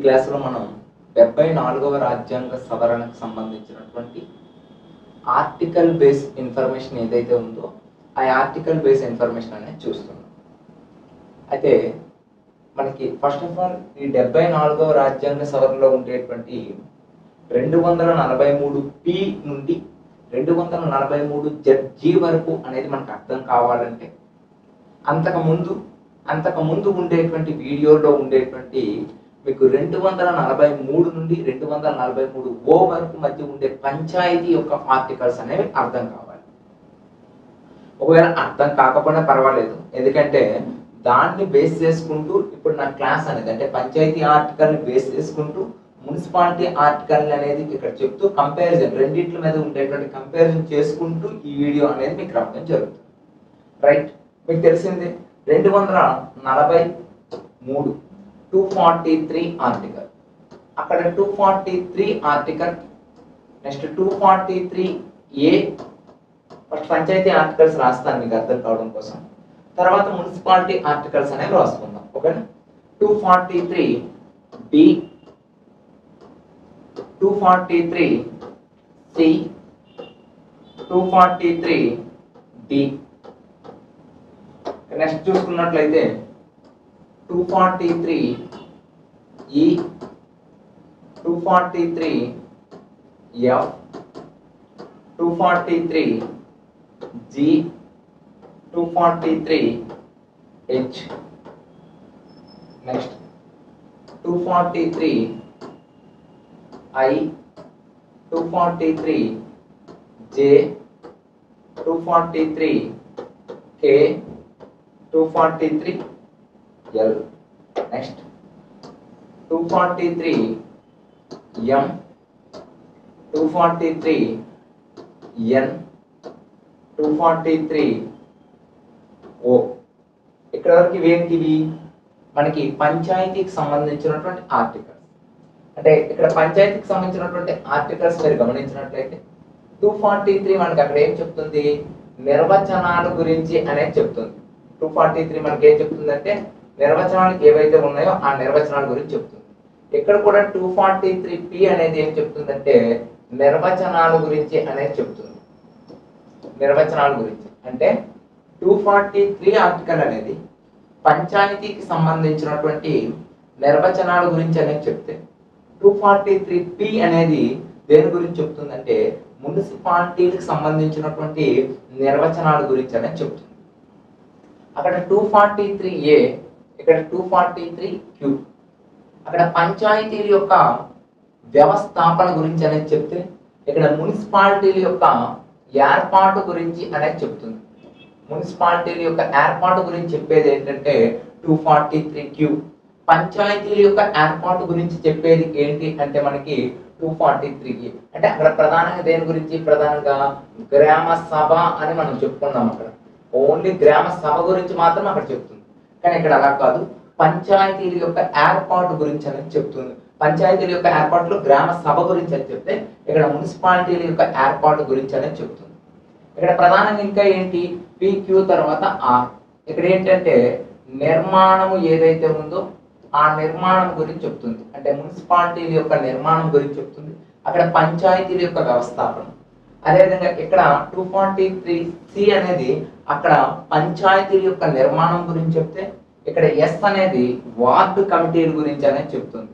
క్లాసులో మనం డెబ్బై నాలుగవ రాజ్యాంగ సవరణకు సంబంధించినటువంటి ఆర్టికల్ బేస్ ఇన్ఫర్మేషన్ ఏదైతే ఉందో ఆ ఆర్టికల్ బేస్ ఇన్ఫర్మేషన్ అనేది చూస్తున్నాం అయితే మనకి ఫస్ట్ ఆఫ్ ఆల్ ఈ డెబ్బై నాలుగవ రాజ్యాంగ సవరణలో ఉండేటువంటి రెండు వందల నలభై మూడు పి నుండి రెండు వందల నలభై మూడు జీ వరకు అనేది మనకు అర్థం కావాలంటే అంతకు ముందు అంతకు ముందు ఉండేటువంటి వీడియోలో ఉండేటువంటి మీకు రెండు వందల నలభై మూడు నుండి రెండు వందల నలభై మూడు ఓ వరకు మధ్య ఉండే పంచాయతీ యొక్క ఆర్టికల్స్ అనేవి అర్థం కావాలి ఒకవేళ అర్థం కాకపోయినా పర్వాలేదు ఎందుకంటే దాన్ని బేస్ చేసుకుంటూ ఇప్పుడు నా క్లాస్ అనేది అంటే పంచాయతీ ఆర్టికల్ని బేస్ చేసుకుంటూ మున్సిపాలిటీ ఆర్టికల్ అనేది ఇక్కడ చెప్తూ కంపారిజన్ రెండింటి మీద ఉండేటువంటి కంపారిజన్ చేసుకుంటూ ఈ వీడియో అనేది మీకు రావడం జరుగుతుంది రైట్ మీకు తెలిసింది రెండు వందల నలభై మూడు టూ ఫార్టీ త్రీ ఆర్టికల్ అక్కడ two forty three article next two forty three A first panchayat articles రాస్తాను మీకు అర్థం కావడం కోసం తర్వాత మున్సిపాలిటీ ఆర్టికల్స్ అనేవి రాసుకుందాం ఓకేనా two forty three B two forty three C two forty three D next చూసుకున్నట్లయితే two forty three E two forty three F two forty three G two forty three H next two forty three I two forty three J two forty three K two forty three L next two forty three M two forty three N two forty three O ఇక్కడ వరకు ఇవేంటి ఇవి మనకి పంచాయతీకి సంబంధించినటువంటి articles అంటే ఇక్కడ పంచాయతీకి సంబంధించినటువంటి ఆర్టికల్స్ మీరు గమనించినట్లయితే టూ ఫార్టీ త్రీ మనకి అక్కడ ఏం చెప్తుంది నిర్వచనాల గురించి అనేది చెప్తుంది టూ ఫార్టీ త్రీ మనకి ఏం చెప్తుందంటే నిర్వచనాలకు ఏవైతే ఉన్నాయో ఆ నిర్వచనాల గురించి చెప్తుంది ఇక్కడ కూడా టూ ఫార్టీ త్రీ పి అనేది ఏం చెప్తుందంటే నిర్వచనాల గురించి అనేది చెప్తుంది నిర్వచనాల గురించి అంటే టూ ఫార్టీ త్రీ ఆర్టికల్ అనేది పంచాయతీకి సంబంధించినటువంటి నిర్వచనాల గురించి అనేది చెప్తే టూ ఫార్టీ త్రీ పి అనేది దేని గురించి చెప్తుందంటే మున్సిపాలిటీలకు సంబంధించినటువంటి నిర్వచనాల గురించి అనేది చెప్తుంది అక్కడ టూ ఫార్టీ త్రీ ఏ ఇక్కడ టూ ఫార్టీ త్రీ క్యూ అక్కడ పంచాయతీల యొక్క వ్యవస్థాపన గురించి అనేది చెప్తే ఇక్కడ మున్సిపాలిటీల యొక్క ఏర్పాటు గురించి అనేది చెప్తుంది మున్సిపాలిటీల యొక్క ఏర్పాటు గురించి చెప్పేది ఏంటంటే టూ ఫార్టీ త్రీ క్యూ పంచాయతీల యొక్క ఏర్పాటు గురించి చెప్పేది ఏంటి అంటే మనకి టూ ఫార్టీ త్రీ అంటే అక్కడ ప్రధానంగా దేని గురించి ప్రధానంగా గ్రామ సభ అని మనం చెప్పుకున్నాం అక్కడ ఓన్లీ గ్రామ సభ గురించి మాత్రం అక్కడ చెప్తుంది కానీ ఇక్కడ అలా కాదు పంచాయతీల యొక్క ఏర్పాటు గురించి అనేది చెప్తుంది పంచాయతీల యొక్క ఏర్పాటులో గ్రామ సభ గురించి అని చెప్తే ఇక్కడ మున్సిపాలిటీల యొక్క ఏర్పాటు గురించి అనేది చెప్తుంది ఇక్కడ ప్రధానంగా ఇంకా ఏంటి పిక్యూ తర్వాత ఆర్ ఇక్కడ ఏంటంటే నిర్మాణము ఏదైతే ఉందో ఆ నిర్మాణం గురించి చెప్తుంది అంటే మున్సిపాలిటీల యొక్క నిర్మాణం గురించి చెప్తుంది అక్కడ పంచాయతీల యొక్క వ్యవస్థాపన అదేవిధంగా ఇక్కడ టూ ఫార్టీ త్రీ సి అనేది అక్కడ పంచాయతీల యొక్క నిర్మాణం గురించి చెప్తే ఇక్కడ ఎస్ అనేది వార్డు కమిటీల గురించి అనేది చెప్తుంది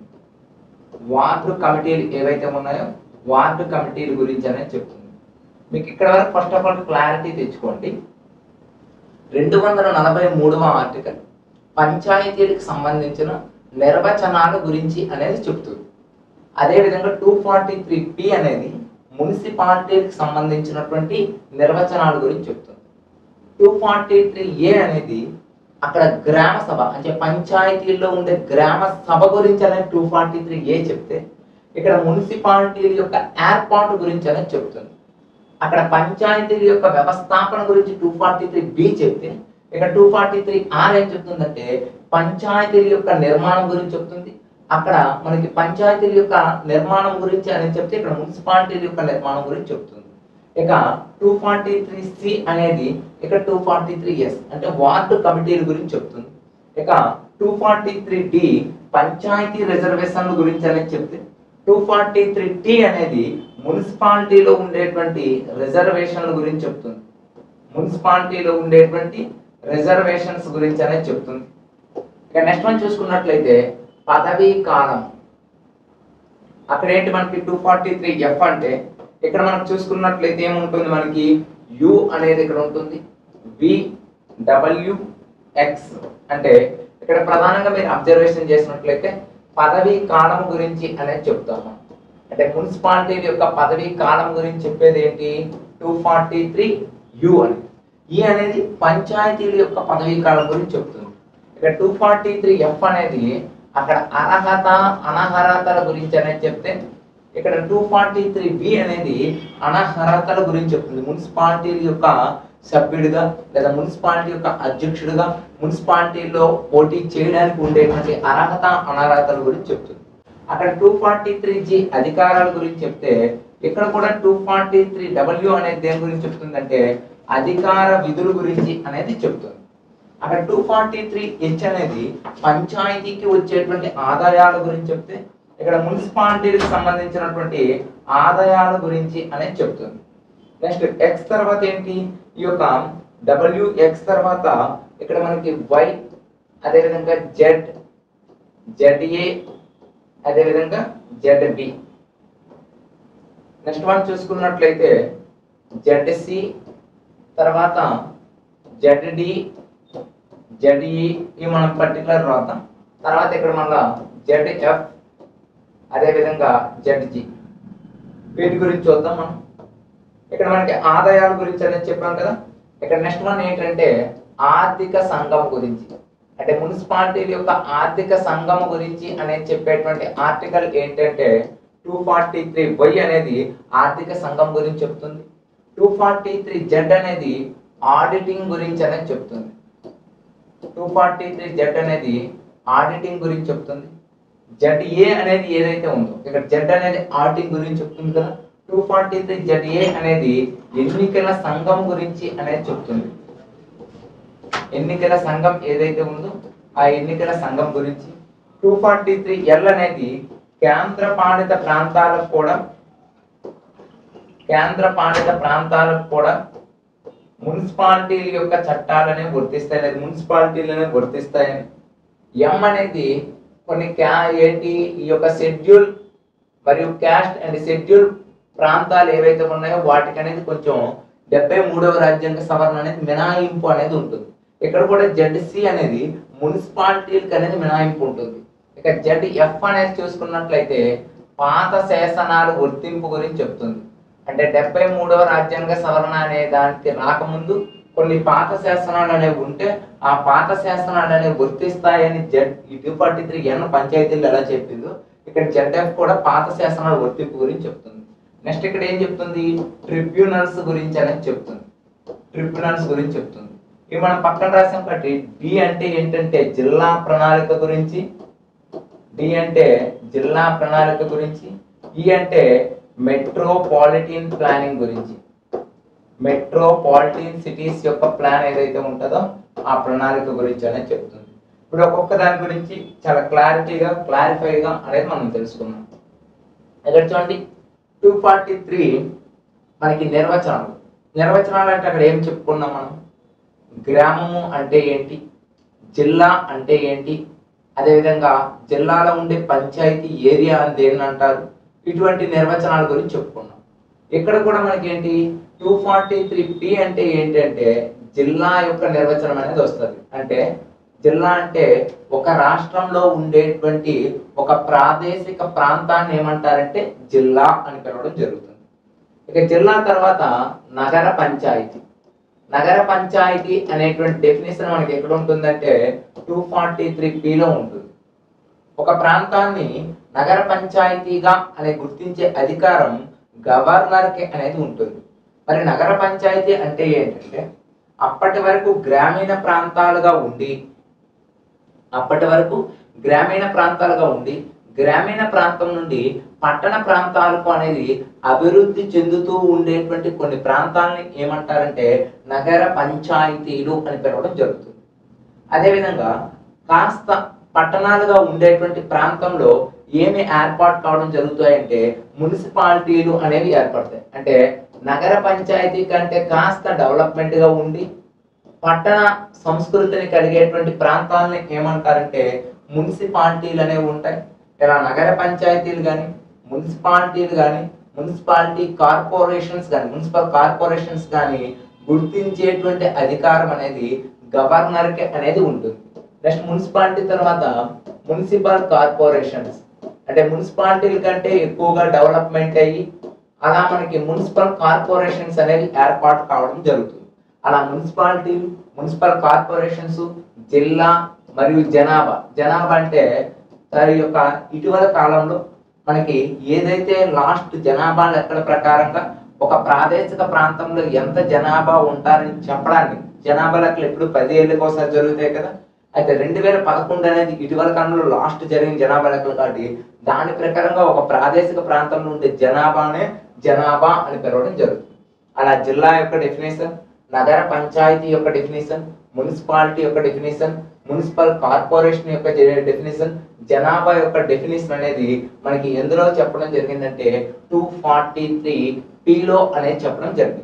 వార్డు కమిటీలు ఏవైతే ఉన్నాయో వార్డు కమిటీల గురించి అనేది చెప్తుంది మీకు ఇక్కడ వరకు ఫస్ట్ ఆఫ్ ఆల్ క్లారిటీ తెచ్చుకోండి రెండు వందల నలభై మూడవ ఆర్టికల్ పంచాయతీలకు సంబంధించిన నిర్వచనాల గురించి అనేది చెప్తుంది అదేవిధంగా టూ ఫార్టీ త్రీ పి అనేది మున్సిపాలిటీలకు సంబంధించినటువంటి నిర్వచనాల గురించి చెప్తుంది టూ ఫార్టీ త్రీ ఏ అనేది అక్కడ గ్రామ సభ అంటే పంచాయతీల్లో ఉండే గ్రామ సభ గురించి అనేది టూ ఫార్టీ త్రీ ఏ చెప్తే ఇక్కడ మున్సిపాలిటీల యొక్క ఏర్పాటు గురించి అనేది చెప్తుంది అక్కడ పంచాయతీల యొక్క వ్యవస్థాపన గురించి టూ ఫార్టీ త్రీ బి చెప్తే ఇక్కడ టూ ఫార్టీ త్రీ ఆర్ ఏం చెప్తుందంటే పంచాయతీల యొక్క నిర్మాణం గురించి చెప్తుంది అక్కడ మనకి పంచాయతీల యొక్క నిర్మాణం గురించి అని చెప్తే ఇక్కడ మున్సిపాలిటీల యొక్క నిర్మాణం గురించి చెప్తుంది ఇక టూ ఫార్టీ త్రీ సి అనేది ఇక్కడ టూ ఫార్టీ త్రీ ఎస్ అంటే వార్డు కమిటీల గురించి చెప్తుంది ఇక two forty three D panchayat రిజర్వేషన్ల గురించి అనేది చెప్తే టూ ఫార్టీ త్రీ టి అనేది మున్సిపాలిటీలో ఉండేటువంటి రిజర్వేషన్ల గురించి చెప్తుంది మున్సిపాలిటీలో ఉండేటువంటి రిజర్వేషన్స్ గురించి అనేది చెప్తుంది ఇక నెక్స్ట్ వన్ చూసుకున్నట్లయితే పదవీ కాలం అక్కడ ఏంటి మనకి టూ ఫార్టీ త్రీ ఎఫ్ అంటే ఇక్కడ మనం చూసుకున్నట్లయితే ఏముంటుంది మనకి యు అనేది ఇక్కడ ఉంటుంది వి డబ్ల్యూ ఎక్స్ అంటే ఇక్కడ ప్రధానంగా మీరు అబ్జర్వేషన్ చేసినట్లయితే పదవీ కాలం గురించి అనేది చెప్తాము అంటే మున్సిపాలిటీ యొక్క పదవీ కాలం గురించి చెప్పేది ఏంటి టూ ఫార్టీ త్రీ యు అని ఈ అనేది పంచాయతీల యొక్క పదవీ కాలం గురించి చెప్తుంది ఇక్కడ టూ ఫార్టీ త్రీ ఎఫ్ అనేది అక్కడ అర్హత అనర్హతల గురించి అనేది చెప్తే ఇక్కడ టూ ఫార్టీ త్రీ బి అనేది అనర్హతల గురించి చెప్తుంది మున్సిపాలిటీ యొక్క సభ్యుడిగా లేదా మున్సిపాలిటీ యొక్క అధ్యక్షుడిగా మున్సిపాలిటీలో పోటీ చేయడానికి ఉండేటువంటి అర్హత అనర్హతల గురించి చెప్తుంది అక్కడ టూ ఫార్టీ త్రీ జి అధికారాల గురించి చెప్తే ఇక్కడ కూడా టూ ఫార్టీ త్రీ డబ్ల్యూ అనేది దేని గురించి చెప్తుందంటే అధికార విధుల గురించి అనేది చెప్తుంది అక్కడ టూ ఫార్టీ త్రీ హెచ్ అనేది పంచాయతీకి వచ్చేటువంటి ఆదాయాల గురించి చెప్తే ఇక్కడ మున్సిపాలిటీకి సంబంధించినటువంటి ఆదాయాల గురించి అనేది చెప్తుంది నెక్స్ట్ ఎక్స్ తర్వాత ఏంటి ఈ యొక్క డబ్ల్యూ ఎక్స్ తర్వాత ఇక్కడ మనకి వై అదేవిధంగా జెడ్ జెడ్ఏ అదేవిధంగా జెడ్ బి నెక్స్ట్ వన్ చూసుకున్నట్లయితే జెడ్ సి తర్వాత జెడ్ డి జెడ్ఈ ఇవి మనం పర్టికులర్ రాద్దాం తర్వాత ఇక్కడ మళ్ళా జెడ్ ఎఫ్ అదేవిధంగా జెడ్ జి వీటి గురించి చూద్దాం మనం ఇక్కడ మనకి ఆదాయాల గురించి అనేది చెప్పాం కదా ఇక్కడ నెక్స్ట్ వన్ ఏంటంటే ఆర్థిక సంఘం గురించి అంటే మున్సిపాలిటీల యొక్క ఆర్థిక సంఘం గురించి అనేది చెప్పేటువంటి ఆర్టికల్ ఏంటంటే టూ ఫార్టీ త్రీ వై అనేది ఆర్థిక సంఘం గురించి చెప్తుంది టూ ఫార్టీ త్రీ జెడ్ అనేది ఆడిటింగ్ గురించి అనేది చెప్తుంది టూ ఫార్టీ త్రీ జెడ్ అనేది ఆడిటింగ్ గురించి చెప్తుంది జెడ్ ఏ అనేది ఏదైతే ఉందో ఇక్కడ జెడ్ అనేది ఆడిటింగ్ గురించి చెప్తుంది కదా two forty three Z A అనేది ఎన్నికల సంఘం గురించి అనేది చెప్తుంది ఎన్నికల సంఘం ఏదైతే ఉందో ఆ ఎన్నికల సంఘం గురించి టూ ఫార్టీ త్రీ ఎల్ అనేది కేంద్ర పాలిత ప్రాంతాలకు కూడా కేంద్ర పాలిత ప్రాంతాలకు కూడా మున్సిపాలిటీల యొక్క చట్టాలనే వర్తిస్తాయి లేదా మున్సిపాలిటీలనే వర్తిస్తాయని ఎం అనేది కొన్ని క్యా ఏంటి ఈ యొక్క షెడ్యూల్ మరియు క్యాస్ట్ అండ్ షెడ్యూల్ ప్రాంతాలు ఏవైతే ఉన్నాయో వాటికి అనేది కొంచెం డెబ్బై మూడవ రాజ్యాంగ సవరణ అనేది మినహాయింపు అనేది ఉంటుంది ఇక్కడ కూడా జెడ్సి అనేది మున్సిపాలిటీలకు అనేది మినహాయింపు ఉంటుంది ఇక జెడ్ ఎఫ్ అనేది చూసుకున్నట్లయితే పాత శాసనాలు వర్తింపు గురించి చెప్తుంది అంటే డెబ్బై మూడవ రాజ్యాంగ సవరణ అనే దానికి రాకముందు కొన్ని పాత శాసనాలు అనేవి ఉంటే ఆ పాత శాసనాలు అనేవి వర్తిస్తాయని జెడ్ ఈ టూ ఫార్టీ త్రీ ఎన్ పంచాయతీలు ఎలా చెప్పిందో ఇక్కడ జెడ్ఎఫ్ కూడా పాత శాసనాల వర్తింపు గురించి చెప్తుంది నెక్స్ట్ ఇక్కడ ఏం చెప్తుంది ట్రిబ్యునల్స్ గురించి అనేది చెప్తుంది ట్రిబ్యునల్స్ గురించి చెప్తుంది ఇవి మనం పక్కన రాసాం కాబట్టి డి అంటే ఏంటంటే జిల్లా ప్రణాళిక గురించి డి అంటే జిల్లా ప్రణాళిక గురించి ఈ అంటే మెట్రోపాలిటన్ ప్లానింగ్ గురించి మెట్రోపాలిటన్ సిటీస్ యొక్క ప్లాన్ ఏదైతే ఉంటుందో ఆ ప్రణాళిక గురించి అనేది చెప్తుంది ఇప్పుడు ఒక్కొక్క దాని గురించి చాలా క్లారిటీగా క్లారిఫైగా అనేది మనం తెలుసుకున్నాం ఇక్కడ చూడండి టూ ఫార్టీ త్రీ మనకి నిర్వచనాలు నిర్వచనాలు అంటే అక్కడ ఏం చెప్పుకున్నాం మనం గ్రామము అంటే ఏంటి జిల్లా అంటే ఏంటి అదేవిధంగా జిల్లాలో ఉండే పంచాయతీ ఏరియా అని దేన్ని అంటారు ఇటువంటి నిర్వచనాల గురించి చెప్పుకున్నాం ఇక్కడ కూడా మనకి ఏంటి టూ ఫార్టీ త్రీ పి అంటే ఏంటంటే జిల్లా యొక్క నిర్వచనం అనేది వస్తుంది అంటే జిల్లా అంటే ఒక రాష్ట్రంలో ఉండేటువంటి ఒక ప్రాదేశిక ప్రాంతాన్ని ఏమంటారంటే జిల్లా అని పిలవడం జరుగుతుంది ఇక జిల్లా తర్వాత నగర పంచాయతీ నగర పంచాయతీ అనేటువంటి డెఫినేషన్ మనకి ఎక్కడ ఉంటుందంటే టూ ఫార్టీ త్రీ పిలో ఉంటుంది ఒక ప్రాంతాన్ని నగర పంచాయతీగా అనే గుర్తించే అధికారం గవర్నర్కి అనేది ఉంటుంది మరి నగర పంచాయతీ అంటే ఏంటంటే అప్పటి వరకు గ్రామీణ ప్రాంతాలుగా ఉండి అప్పటి వరకు గ్రామీణ ప్రాంతాలుగా ఉండి గ్రామీణ ప్రాంతం నుండి పట్టణ ప్రాంతాలకు అనేది అభివృద్ధి చెందుతూ ఉండేటువంటి కొన్ని ప్రాంతాలని ఏమంటారంటే నగర పంచాయతీలు అని పిలవడం జరుగుతుంది అదేవిధంగా కాస్త పట్టణాలుగా ఉండేటువంటి ప్రాంతంలో ఏమి ఏర్పాటు కావడం జరుగుతాయంటే మున్సిపాలిటీలు అనేవి ఏర్పడతాయి అంటే నగర పంచాయతీ కంటే కాస్త డెవలప్మెంట్ గా ఉండి పట్టణ సంస్కృతిని కలిగేటువంటి ప్రాంతాలని ఏమంటారంటే మున్సిపాలిటీలు అనేవి ఉంటాయి ఇలా నగర పంచాయతీలు కానీ మున్సిపాలిటీలు కానీ మున్సిపాలిటీ కార్పొరేషన్స్ కానీ మున్సిపల్ కార్పొరేషన్స్ కానీ గుర్తించేటువంటి అధికారం అనేది గవర్నర్ కి అనేది ఉంటుంది నెక్స్ట్ మున్సిపాలిటీ తర్వాత మున్సిపల్ కార్పొరేషన్స్ అంటే మున్సిపాలిటీల కంటే ఎక్కువగా డెవలప్మెంట్ అయ్యి అలా మనకి మున్సిపల్ కార్పొరేషన్స్ అనేవి ఏర్పాటు కావడం జరుగుతుంది అలా మున్సిపాలిటీలు మున్సిపల్ కార్పొరేషన్స్ జిల్లా మరియు జనాభా జనాభా అంటే దాని యొక్క ఇటీవల కాలంలో మనకి ఏదైతే లాస్ట్ జనాభా లెక్కల ప్రకారంగా ఒక ప్రాదేశిక ప్రాంతంలో ఎంత జనాభా ఉంటారని చెప్పడానికి జనాభా లెక్కలు ఎప్పుడు పది ఏళ్ళకి ఒకసారి జరుగుతాయి కదా అయితే రెండు వేల పదకొండు అనేది ఇటీవల కాలంలో లాస్ట్ జరిగిన జనాభా లెక్కలు కాబట్టి దాని ప్రకారంగా ఒక ప్రాదేశిక ప్రాంతంలో ఉండే జనాభానే జనాభా అని పిలవడం జరుగుతుంది అలా జిల్లా యొక్క డెఫినేషన్ నగర పంచాయతీ యొక్క డెఫినేషన్ మున్సిపాలిటీ యొక్క డెఫినేషన్ మున్సిపల్ కార్పొరేషన్ యొక్క డెఫినేషన్ జనాభా యొక్క డెఫినేషన్ అనేది మనకి ఎందులో చెప్పడం జరిగిందంటే టూ ఫార్టీ త్రీ పిలో అనేది చెప్పడం జరిగింది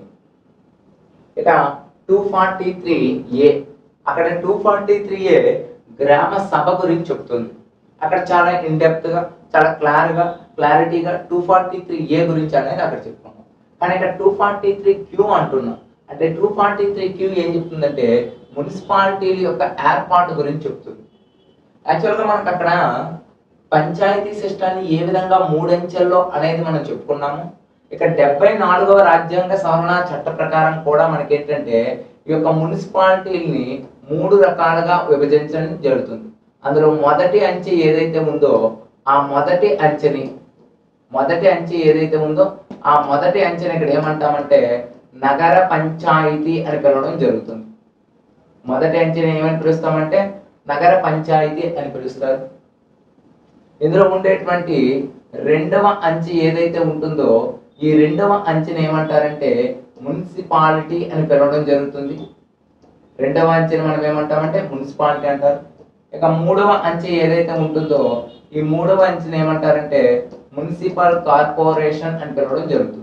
ఇక టూ ఫార్టీ త్రీ ఏ అక్కడ టూ ఫార్టీ త్రీ ఏ గ్రామ సభ గురించి చెప్తుంది అక్కడ చాలా ఇన్ డెప్త్ గా చాలా క్లార్ గా క్లారిటీగా టూ ఫార్టీ త్రీ ఏ గురించి అనేది అక్కడ చెప్పుకున్నాం కానీ ఇక్కడ టూ ఫార్టీ త్రీ క్యూ అంటున్నాం అంటే టూ ఫార్టీ త్రీ క్యూ ఏం చెప్తుందంటే మున్సిపాలిటీల యొక్క ఏర్పాటు గురించి చెప్తుంది యాక్చువల్గా మనకు అక్కడ పంచాయతీ సిస్టాన్ని ఏ విధంగా మూడంచెల్లో అనేది మనం చెప్పుకున్నాము ఇక డెబ్బై నాలుగవ రాజ్యాంగ సవరణ చట్ట ప్రకారం కూడా మనకి ఏంటంటే ఈ యొక్క మున్సిపాలిటీల్ని మూడు రకాలుగా విభజించడం జరుగుతుంది అందులో మొదటి అంచె ఏదైతే ఉందో ఆ మొదటి అంచెని మొదటి అంచె ఏదైతే ఉందో ఆ మొదటి అంచెని ఇక్కడ ఏమంటామంటే నగర పంచాయతీ అని పిలవడం జరుగుతుంది మొదటి అంచెని ఏమని పిలుస్తామంటే నగర పంచాయతీ అని పిలుస్తారు ఇందులో ఉండేటువంటి రెండవ అంచె ఏదైతే ఉంటుందో ఈ రెండవ అంచెని ఏమంటారంటే మున్సిపాలిటీ అని పిలవడం జరుగుతుంది రెండవ అంచెని మనం ఏమంటామంటే మున్సిపాలిటీ అంటారు ఇక మూడవ అంచె ఏదైతే ఉంటుందో ఈ మూడవ అంచెని ఏమంటారంటే మున్సిపల్ కార్పొరేషన్ అని పిలవడం జరుగుతుంది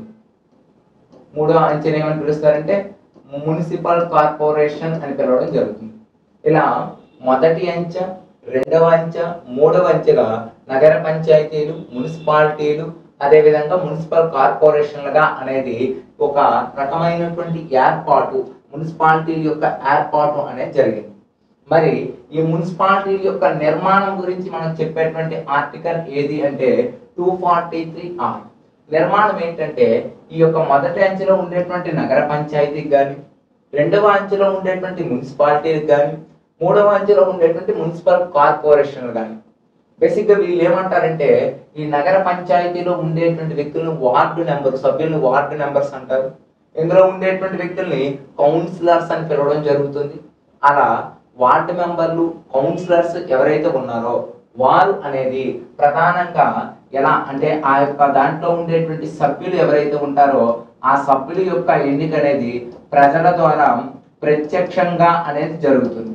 మూడవ అంచెని ఏమని పిలుస్తారంటే మున్సిపల్ కార్పొరేషన్ అని పిలవడం జరుగుతుంది ఇలా మొదటి అంచె రెండవ అంచె మూడవ అంచెగా నగర పంచాయతీలు మున్సిపాలిటీలు అదేవిధంగా మున్సిపల్ కార్పొరేషన్లుగా అనేది ఒక రకమైనటువంటి ఏర్పాటు మున్సిపాలిటీల యొక్క ఏర్పాటు అనేది జరిగింది మరి ఈ మున్సిపాలిటీల యొక్క నిర్మాణం గురించి మనం చెప్పేటువంటి ఆర్టికల్ ఏది అంటే టూ ఫార్టీ త్రీ ఆర్ నిర్మాణం ఏంటంటే ఈ యొక్క మొదటి అంచెలో ఉండేటువంటి నగర పంచాయతీకి కానీ రెండవ అంచెలో ఉండేటువంటి మున్సిపాలిటీకి కానీ మూడవ అంచెలో ఉండేటువంటి మున్సిపల్ కార్పొరేషన్లు కానీ బేసిక్ గా వీళ్ళు ఏమంటారంటే ఈ నగర పంచాయతీలో ఉండేటువంటి వ్యక్తులను వార్డు నెంబర్ సభ్యులను వార్డు నెంబర్స్ అంటారు ఇందులో ఉండేటువంటి వ్యక్తుల్ని కౌన్సిలర్స్ అని పిలవడం జరుగుతుంది అలా వార్డు మెంబర్లు కౌన్సిలర్స్ ఎవరైతే ఉన్నారో వారు అనేది ప్రధానంగా ఎలా అంటే ఆ యొక్క దాంట్లో ఉండేటువంటి సభ్యులు ఎవరైతే ఉంటారో ఆ సభ్యుల యొక్క ఎన్నిక అనేది ప్రజల ద్వారా ప్రత్యక్షంగా అనేది జరుగుతుంది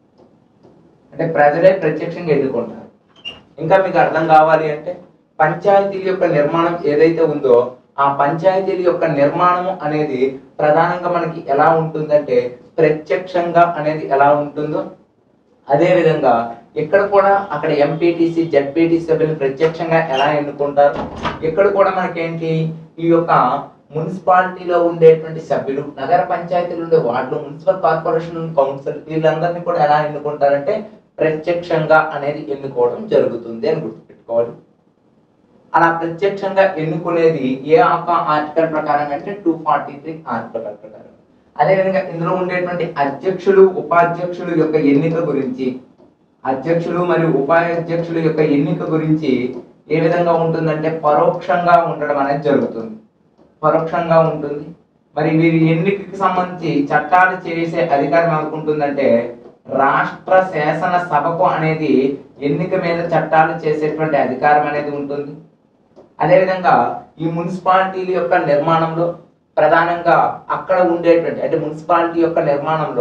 అంటే ప్రజలే ప్రత్యక్షంగా ఎన్నుకుంటారు ఇంకా మీకు అర్థం కావాలి అంటే పంచాయతీల యొక్క నిర్మాణం ఏదైతే ఉందో ఆ పంచాయతీల యొక్క నిర్మాణము అనేది ప్రధానంగా మనకి ఎలా ఉంటుందంటే ప్రత్యక్షంగా అనేది ఎలా ఉంటుందో అదే విధంగా ఇక్కడ కూడా అక్కడ ఎంపీటీసీ జడ్పీటీసీ సభ్యులు ప్రత్యక్షంగా ఎలా ఎన్నుకుంటారు ఇక్కడ కూడా మనకేంటి ఈ యొక్క మున్సిపాలిటీలో ఉండేటువంటి సభ్యులు నగర పంచాయతీలు ఉండే వార్డులు మున్సిపల్ కార్పొరేషన్ కౌన్సిల్ వీళ్ళందరినీ కూడా ఎలా ఎన్నుకుంటారంటే ప్రత్యక్షంగా అనేది ఎన్నుకోవడం జరుగుతుంది అని గుర్తుపెట్టుకోవాలి అలా ప్రత్యక్షంగా ఎన్నుకునేది ఏ ఒక ఆర్టికల్ ప్రకారం అంటే టూ ఫార్టీ త్రీ ఆర్టికల్ ప్రకారం అదేవిధంగా ఇందులో ఉండేటువంటి అధ్యక్షులు ఉపాధ్యక్షులు యొక్క ఎన్నిక గురించి అధ్యక్షులు మరియు ఉపాధ్యక్షుల యొక్క ఎన్నిక గురించి ఏ విధంగా ఉంటుందంటే పరోక్షంగా ఉండడం అనేది జరుగుతుంది పరోక్షంగా ఉంటుంది మరి వీరి ఎన్నికకి సంబంధించి చట్టాలు చేసే అధికారం ఎవరికి ఉంటుందంటే రాష్ట్ర శాసన సభకు అనేది ఎన్నిక మీద చట్టాలు చేసేటువంటి అధికారం అనేది ఉంటుంది అదేవిధంగా ఈ మున్సిపాలిటీల యొక్క నిర్మాణంలో ప్రధానంగా అక్కడ ఉండేటువంటి అంటే మున్సిపాలిటీ యొక్క నిర్మాణంలో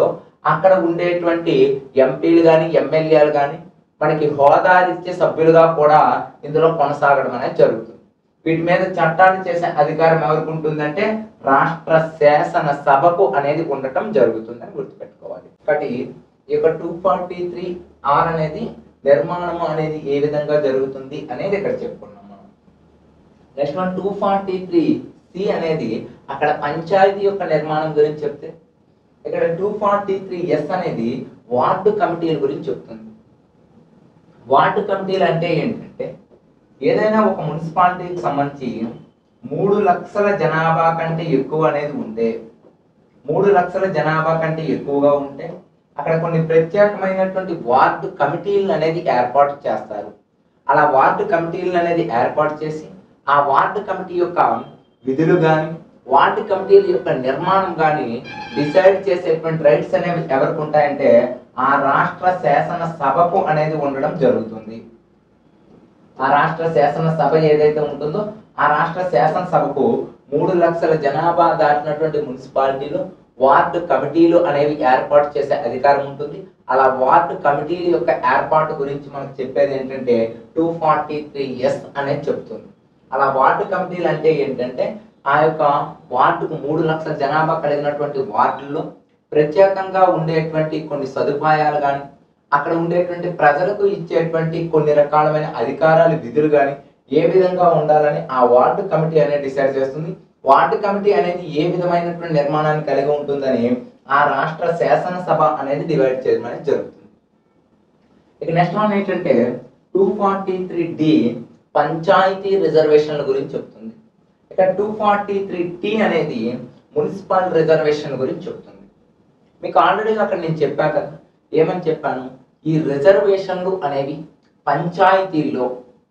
అక్కడ ఉండేటువంటి ఎంపీలు కానీ ఎమ్మెల్యేలు కానీ మనకి హోదాలిచ్చే సభ్యులుగా కూడా ఇందులో కొనసాగడం అనేది జరుగుతుంది వీటి మీద చట్టాలు చేసే అధికారం ఎవరికి ఉంటుందంటే రాష్ట్ర శాసన సభకు అనేది ఉండటం జరుగుతుందని గుర్తుపెట్టుకోవాలి కాబట్టి ఈ యొక్క టూ ఫార్టీ త్రీ ఆర్ అనేది నిర్మాణం అనేది ఏ విధంగా జరుగుతుంది అనేది ఇక్కడ చెప్పుకున్నాం మనం next one two forty three C అనేది అక్కడ పంచాయతీ యొక్క నిర్మాణం గురించి చెప్తే ఇక్కడ టూ ఫార్టీ త్రీ ఎస్ అనేది వార్డు కమిటీల గురించి చెప్తుంది వార్డు కమిటీలు అంటే ఏంటంటే ఏదైనా ఒక మున్సిపాలిటీకి సంబంధించి మూడు లక్షల జనాభా కంటే ఎక్కువ అనేది ఉంటే మూడు లక్షల జనాభా కంటే ఎక్కువగా ఉంటే అక్కడ కొన్ని ప్రత్యేకమైనటువంటి వార్డు కమిటీలు అనేది ఏర్పాటు చేస్తారు అలా వార్డు కమిటీలు అనేది ఏర్పాటు చేసి ఆ వార్డు కమిటీ యొక్క విధులు కానీ వార్డు కమిటీల యొక్క నిర్మాణం కానీ డిసైడ్ చేసేటువంటి రైట్స్ అనేవి ఎవరికి ఉంటాయంటే ఆ రాష్ట్ర శాసన సభకు అనేది ఉండడం జరుగుతుంది ఆ రాష్ట్ర శాసన సభ ఏదైతే ఉంటుందో ఆ రాష్ట్ర శాసన సభకు మూడు లక్షల జనాభా దాటినటువంటి మున్సిపాలిటీలు వార్డు కమిటీలు అనేవి ఏర్పాటు చేసే అధికారం ఉంటుంది అలా వార్డు కమిటీల యొక్క ఏర్పాటు గురించి మనకు చెప్పేది ఏంటంటే టూ ఫార్టీ త్రీ ఎస్ అనేది చెప్తుంది అలా వార్డు కమిటీలు అంటే ఏంటంటే ఆ యొక్క వార్డుకు మూడు లక్షల జనాభా కలిగినటువంటి వార్డుల్లో ప్రత్యేకంగా ఉండేటువంటి కొన్ని సదుపాయాలు కానీ అక్కడ ఉండేటువంటి ప్రజలకు ఇచ్చేటువంటి కొన్ని రకాలమైన అధికారాలు విధులు కానీ ఏ విధంగా ఉండాలని ఆ వార్డు కమిటీ అనేది డిసైడ్ చేస్తుంది వార్డు కమిటీ అనేది ఏ విధమైనటువంటి నిర్మాణాన్ని కలిగి ఉంటుందని ఆ రాష్ట్ర శాసనసభ అనేది డివైడ్ చేయడం అనేది జరుగుతుంది ఇక నెక్స్ట్ వన్ ఏంటంటే two forty three D panchayat రిజర్వేషన్ల గురించి చెప్తుంది ఇక టూ ఫార్టీ త్రీ టీ అనేది మున్సిపల్ రిజర్వేషన్ గురించి చెప్తుంది మీకు ఆల్రెడీ అక్కడ నేను చెప్పా కదా ఏమని చెప్పాను ఈ రిజర్వేషన్లు అనేవి పంచాయతీల్లో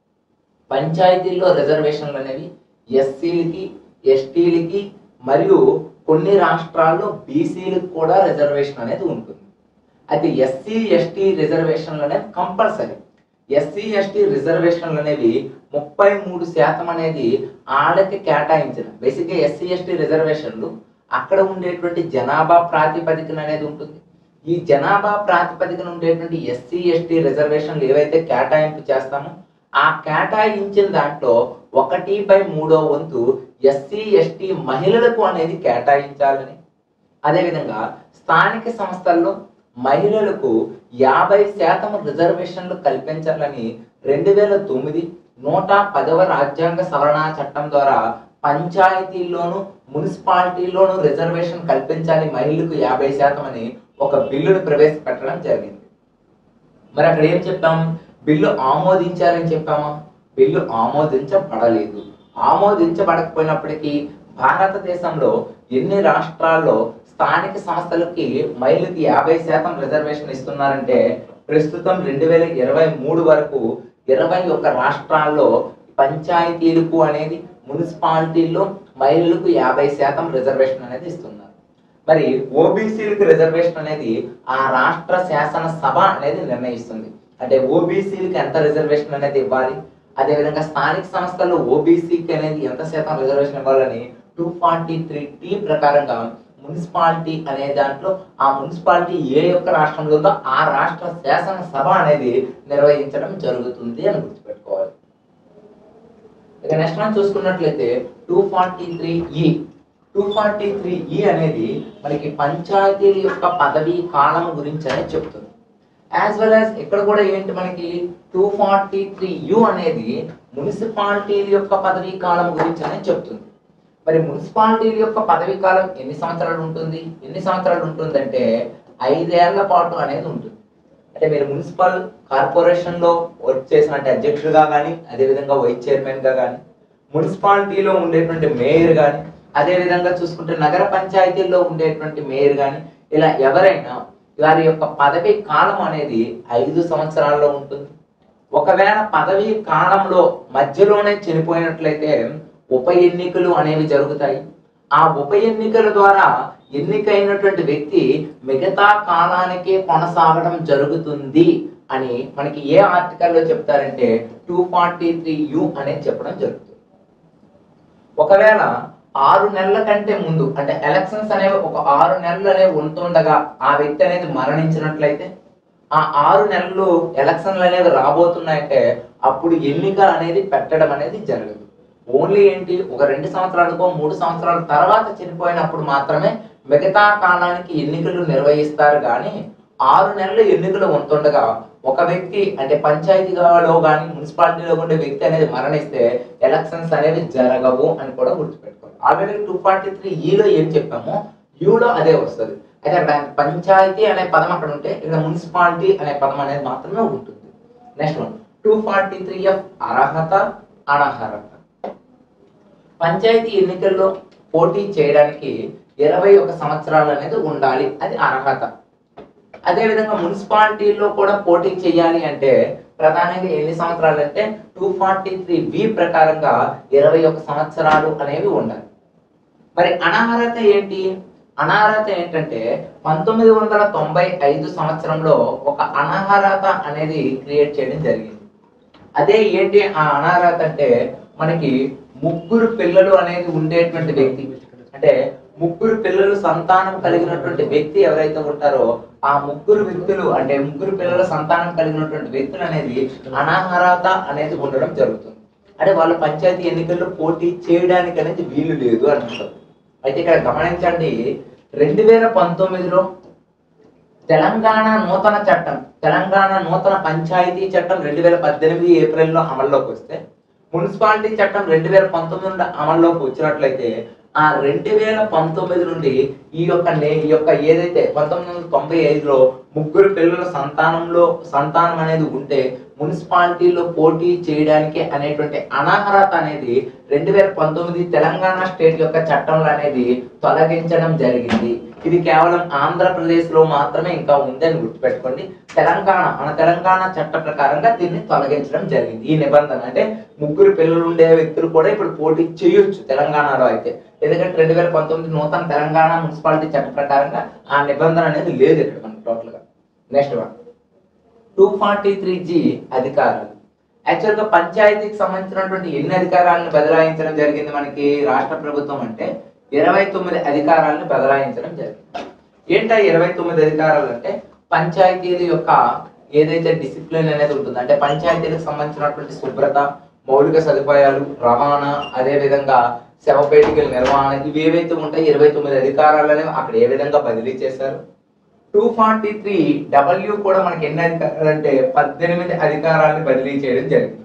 పంచాయతీల్లో రిజర్వేషన్లు అనేవి ఎస్సీలకి ఎస్టీలకి మరియు కొన్ని రాష్ట్రాల్లో బీసీలకు కూడా రిజర్వేషన్ అనేది ఉంటుంది అయితే ఎస్సీ ఎస్టీ రిజర్వేషన్లు అనేవి కంపల్సరీ ఎస్సీ ఎస్టీ రిజర్వేషన్లు అనేవి ముప్పై మూడు శాతం అనేది ఆళ్ళకి కేటాయించిన బేసిక్గా ఎస్సీ ఎస్టీ రిజర్వేషన్లు అక్కడ ఉండేటువంటి జనాభా ప్రాతిపదికన అనేది ఉంటుంది ఈ జనాభా ప్రాతిపదికన ఉండేటువంటి ఎస్సీ ఎస్టీ రిజర్వేషన్లు ఏవైతే కేటాయింపు చేస్తామో ఆ కేటాయించిన దాంట్లో ఒకటి బై మూడో వంతు ఎస్సీ ఎస్టీ మహిళలకు అనేది కేటాయించాలని అదేవిధంగా స్థానిక సంస్థల్లో మహిళలకు యాభై శాతం రిజర్వేషన్లు కల్పించాలని రెండు వేల తొమ్మిది నూట పదవ రాజ్యాంగ సవరణ చట్టం ద్వారా పంచాయతీల్లోను మున్సిపాలిటీల్లోనూ రిజర్వేషన్ కల్పించాలి మహిళలకు యాభై శాతం అని ఒక బిల్లును ప్రవేశపెట్టడం జరిగింది మరి అక్కడ ఏం చెప్పాం బిల్లు ఆమోదించారని చెప్పామా బిల్లు ఆమోదించబడలేదు ఆమోదించబడకపోయినప్పటికీ భారతదేశంలో ఎన్ని రాష్ట్రాల్లో స్థానిక సంస్థలకి మహిళకి యాభై శాతం రిజర్వేషన్ ఇస్తున్నారంటే ప్రస్తుతం రెండు వేల ఇరవై మూడు వరకు ఇరవై ఒక్క రాష్ట్రాల్లో పంచాయతీలకు అనేది మున్సిపాలిటీల్లో మహిళలకు యాభై శాతం రిజర్వేషన్ అనేది ఇస్తున్నారు మరి ఓబీసీలకు రిజర్వేషన్ అనేది ఆ రాష్ట్ర శాసన సభ అనేది నిర్ణయిస్తుంది అంటే ఓబీసీలకు ఎంత రిజర్వేషన్ అనేది ఇవ్వాలి అదేవిధంగా స్థానిక సంస్థల్లో ఓబీసీకి అనేది ఎంత శాతం రిజర్వేషన్ ఇవ్వాలని టూ ఫార్టీ త్రీ టీ ప్రకారంగా మున్సిపాలిటీ అనే దాంట్లో ఆ మున్సిపాలిటీ ఏ యొక్క రాష్ట్రంలో ఉందో ఆ రాష్ట్ర శాసన సభ అనేది నిర్వహించడం జరుగుతుంది అని గుర్తుపెట్టుకోవాలి ఇక నెక్స్ట్ మనం చూసుకున్నట్లయితే two forty three E two forty three E అనేది మనకి పంచాయతీల యొక్క పదవీ కాలం గురించి అనేది చెప్తుంది యాజ్ వెల్ యాజ్ ఇక్కడ కూడా ఏంటి మనకి టూ ఫార్టీ త్రీ యు అనేది మున్సిపాలిటీల యొక్క పదవీ కాలం గురించి అనేది చెప్తుంది మరి మున్సిపాలిటీల యొక్క పదవీ కాలం ఎన్ని సంవత్సరాలు ఉంటుంది ఎన్ని సంవత్సరాలు ఉంటుందంటే ఐదేళ్ల పాటు అనేది ఉంటుంది అంటే మీరు మున్సిపల్ కార్పొరేషన్ లో వర్క్ చేసిన అంటే అధ్యక్షుడిగా కానీ అదేవిధంగా వైస్ చైర్మన్ గా కానీ మున్సిపాలిటీలో ఉండేటువంటి మేయర్ కానీ అదే విధంగా చూసుకుంటే నగర పంచాయతీల్లో ఉండేటువంటి మేయర్ కానీ ఇలా ఎవరైనా వారి యొక్క పదవీ కాలం అనేది ఐదు సంవత్సరాల్లో ఉంటుంది ఒకవేళ పదవీ కాలంలో మధ్యలోనే చనిపోయినట్లయితే ఉప ఎన్నికలు అనేవి జరుగుతాయి ఆ ఉప ఎన్నికల ద్వారా ఎన్నికైనటువంటి వ్యక్తి మిగతా కాలానికే కొనసాగడం జరుగుతుంది అని మనకి ఏ ఆర్టికల్లో చెప్తారంటే టూ ఫార్టీ త్రీ యు అనేది చెప్పడం జరుగుతుంది ఒకవేళ ఆరు నెలల కంటే ముందు అంటే ఎలక్షన్స్ అనేవి ఒక ఆరు నెలలు అనేవి ఉంటుండగా ఆ వ్యక్తి అనేది మరణించినట్లయితే ఆ ఆరు నెలలు ఎలక్షన్లు అనేవి రాబోతున్నాయంటే అప్పుడు ఎన్నిక అనేది పెట్టడం అనేది జరగదు ఓన్లీ ఏంటి ఒక రెండు సంవత్సరాలకో మూడు సంవత్సరాల తర్వాత చనిపోయినప్పుడు మాత్రమే మిగతా కాలానికి ఎన్నికలు నిర్వహిస్తారు కానీ ఆరు నెలలు ఎన్నికలు ఉంటుండగా ఒక వ్యక్తి అంటే పంచాయతీలో కానీ మున్సిపాలిటీలో ఉండే వ్యక్తి అనేది మరణిస్తే ఎలక్షన్స్ అనేవి జరగవు అని కూడా గుర్తుపెట్టుకోవాలి ఆల్రెడీ టూ ఫార్టీ త్రీ ఈలో ఏం చెప్పామో యూలో అదే వస్తుంది అయితే అక్కడ పంచాయతీ అనే పదం అక్కడ ఉంటే ఇక్కడ మున్సిపాలిటీ అనే పదం అనేది మాత్రమే ఉంటుంది next one two forty three F అర్హత అనర్హత పంచాయతీ ఎన్నికల్లో పోటీ చేయడానికి ఇరవై ఒక సంవత్సరాలు అనేది ఉండాలి అది అర్హత అదేవిధంగా మున్సిపాలిటీలో కూడా పోటీ చేయాలి అంటే ప్రధానంగా ఎన్ని సంవత్సరాలు అంటే టూ ఫార్టీ త్రీ బి ప్రకారంగా ఇరవై ఒక సంవత్సరాలు అనేవి ఉండాలి మరి అనర్హత ఏంటి అనర్హత ఏంటంటే పంతొమ్మిది వందల తొంభై ఐదు సంవత్సరంలో ఒక అనర్హత అనేది క్రియేట్ చేయడం జరిగింది అదే ఏంటి ఆ అనర్హత అంటే మనకి ముగ్గురు పిల్లలు అనేది ఉండేటువంటి వ్యక్తి అంటే ముగ్గురు పిల్లలు సంతానం కలిగినటువంటి వ్యక్తి ఎవరైతే ఉంటారో ఆ ముగ్గురు వ్యక్తులు అంటే ముగ్గురు పిల్లల సంతానం కలిగినటువంటి వ్యక్తులు అనేది అనర్హత అనేది ఉండడం జరుగుతుంది అంటే వాళ్ళ పంచాయతీ ఎన్నికల్లో పోటీ చేయడానికి అనేది వీలు లేదు అంటారు అయితే ఇక్కడ గమనించండి రెండు వేల పంతొమ్మిదిలో తెలంగాణ నూతన చట్టం తెలంగాణ నూతన పంచాయతీ చట్టం రెండు వేల పద్దెనిమిది ఏప్రిల్లో అమల్లోకి వస్తే మున్సిపాలిటీ చట్టం రెండు వేల పంతొమ్మిది నుండి అమల్లోకి వచ్చినట్లయితే ఆ రెండు వేల పంతొమ్మిది నుండి ఈ యొక్క నే- ఈ యొక్క ఏదైతే పంతొమ్మిది వందల తొంభై ఐదులో ముగ్గురు పిల్లల సంతానంలో సంతానం అనేది ఉంటే మున్సిపాలిటీలో పోటీ చేయడానికి అనేటువంటి అనర్హత అనేది రెండు వేల పంతొమ్మిది తెలంగాణ స్టేట్ యొక్క చట్టంలో అనేది తొలగించడం జరిగింది ఇది కేవలం ఆంధ్రప్రదేశ్ లో మాత్రమే ఇంకా ఉందని గుర్తుపెట్టుకోండి తెలంగాణ మన తెలంగాణ చట్ట ప్రకారంగా దీన్ని తొలగించడం జరిగింది ఈ నిబంధన అంటే ముగ్గురు పిల్లలు ఉండే వ్యక్తులు కూడా ఇప్పుడు పోటీ చేయొచ్చు తెలంగాణలో అయితే ఎందుకంటే రెండు వేల పంతొమ్మిది నూతన తెలంగాణ మున్సిపాలిటీ చట్ట ప్రకారంగా ఆ నిబంధన అనేది లేదు ఇక్కడ మనకి టోటల్ గా next one two forty three G అధికారాలు యాక్చువల్ గా పంచాయతీకి సంబంధించినటువంటి ఎన్ని అధికారాలను బదలాయించడం జరిగింది మనకి రాష్ట్ర ప్రభుత్వం అంటే ఇరవై తొమ్మిది అధికారాలను బదలాయించడం జరిగింది ఏంటా ఇరవై తొమ్మిది అధికారాలు అంటే పంచాయతీల యొక్క ఏదైతే డిసిప్లిన్ అనేది ఉంటుందో అంటే పంచాయతీలకు సంబంధించినటువంటి శుభ్రత మౌలిక సదుపాయాలు రవాణా అదే విధంగా శవపేటికల నిర్వహణ ఇవి ఏవైతే ఉంటాయి ఇరవై తొమ్మిది అధికారాలు అనేవి అక్కడ ఏ విధంగా బదిలీ చేశారు టూ ఫార్టీ త్రీ డబ్ల్యూ కూడా మనకి ఎన్ని అధికారాలు అంటే పద్దెనిమిది అధికారాలను బదిలీ చేయడం జరిగింది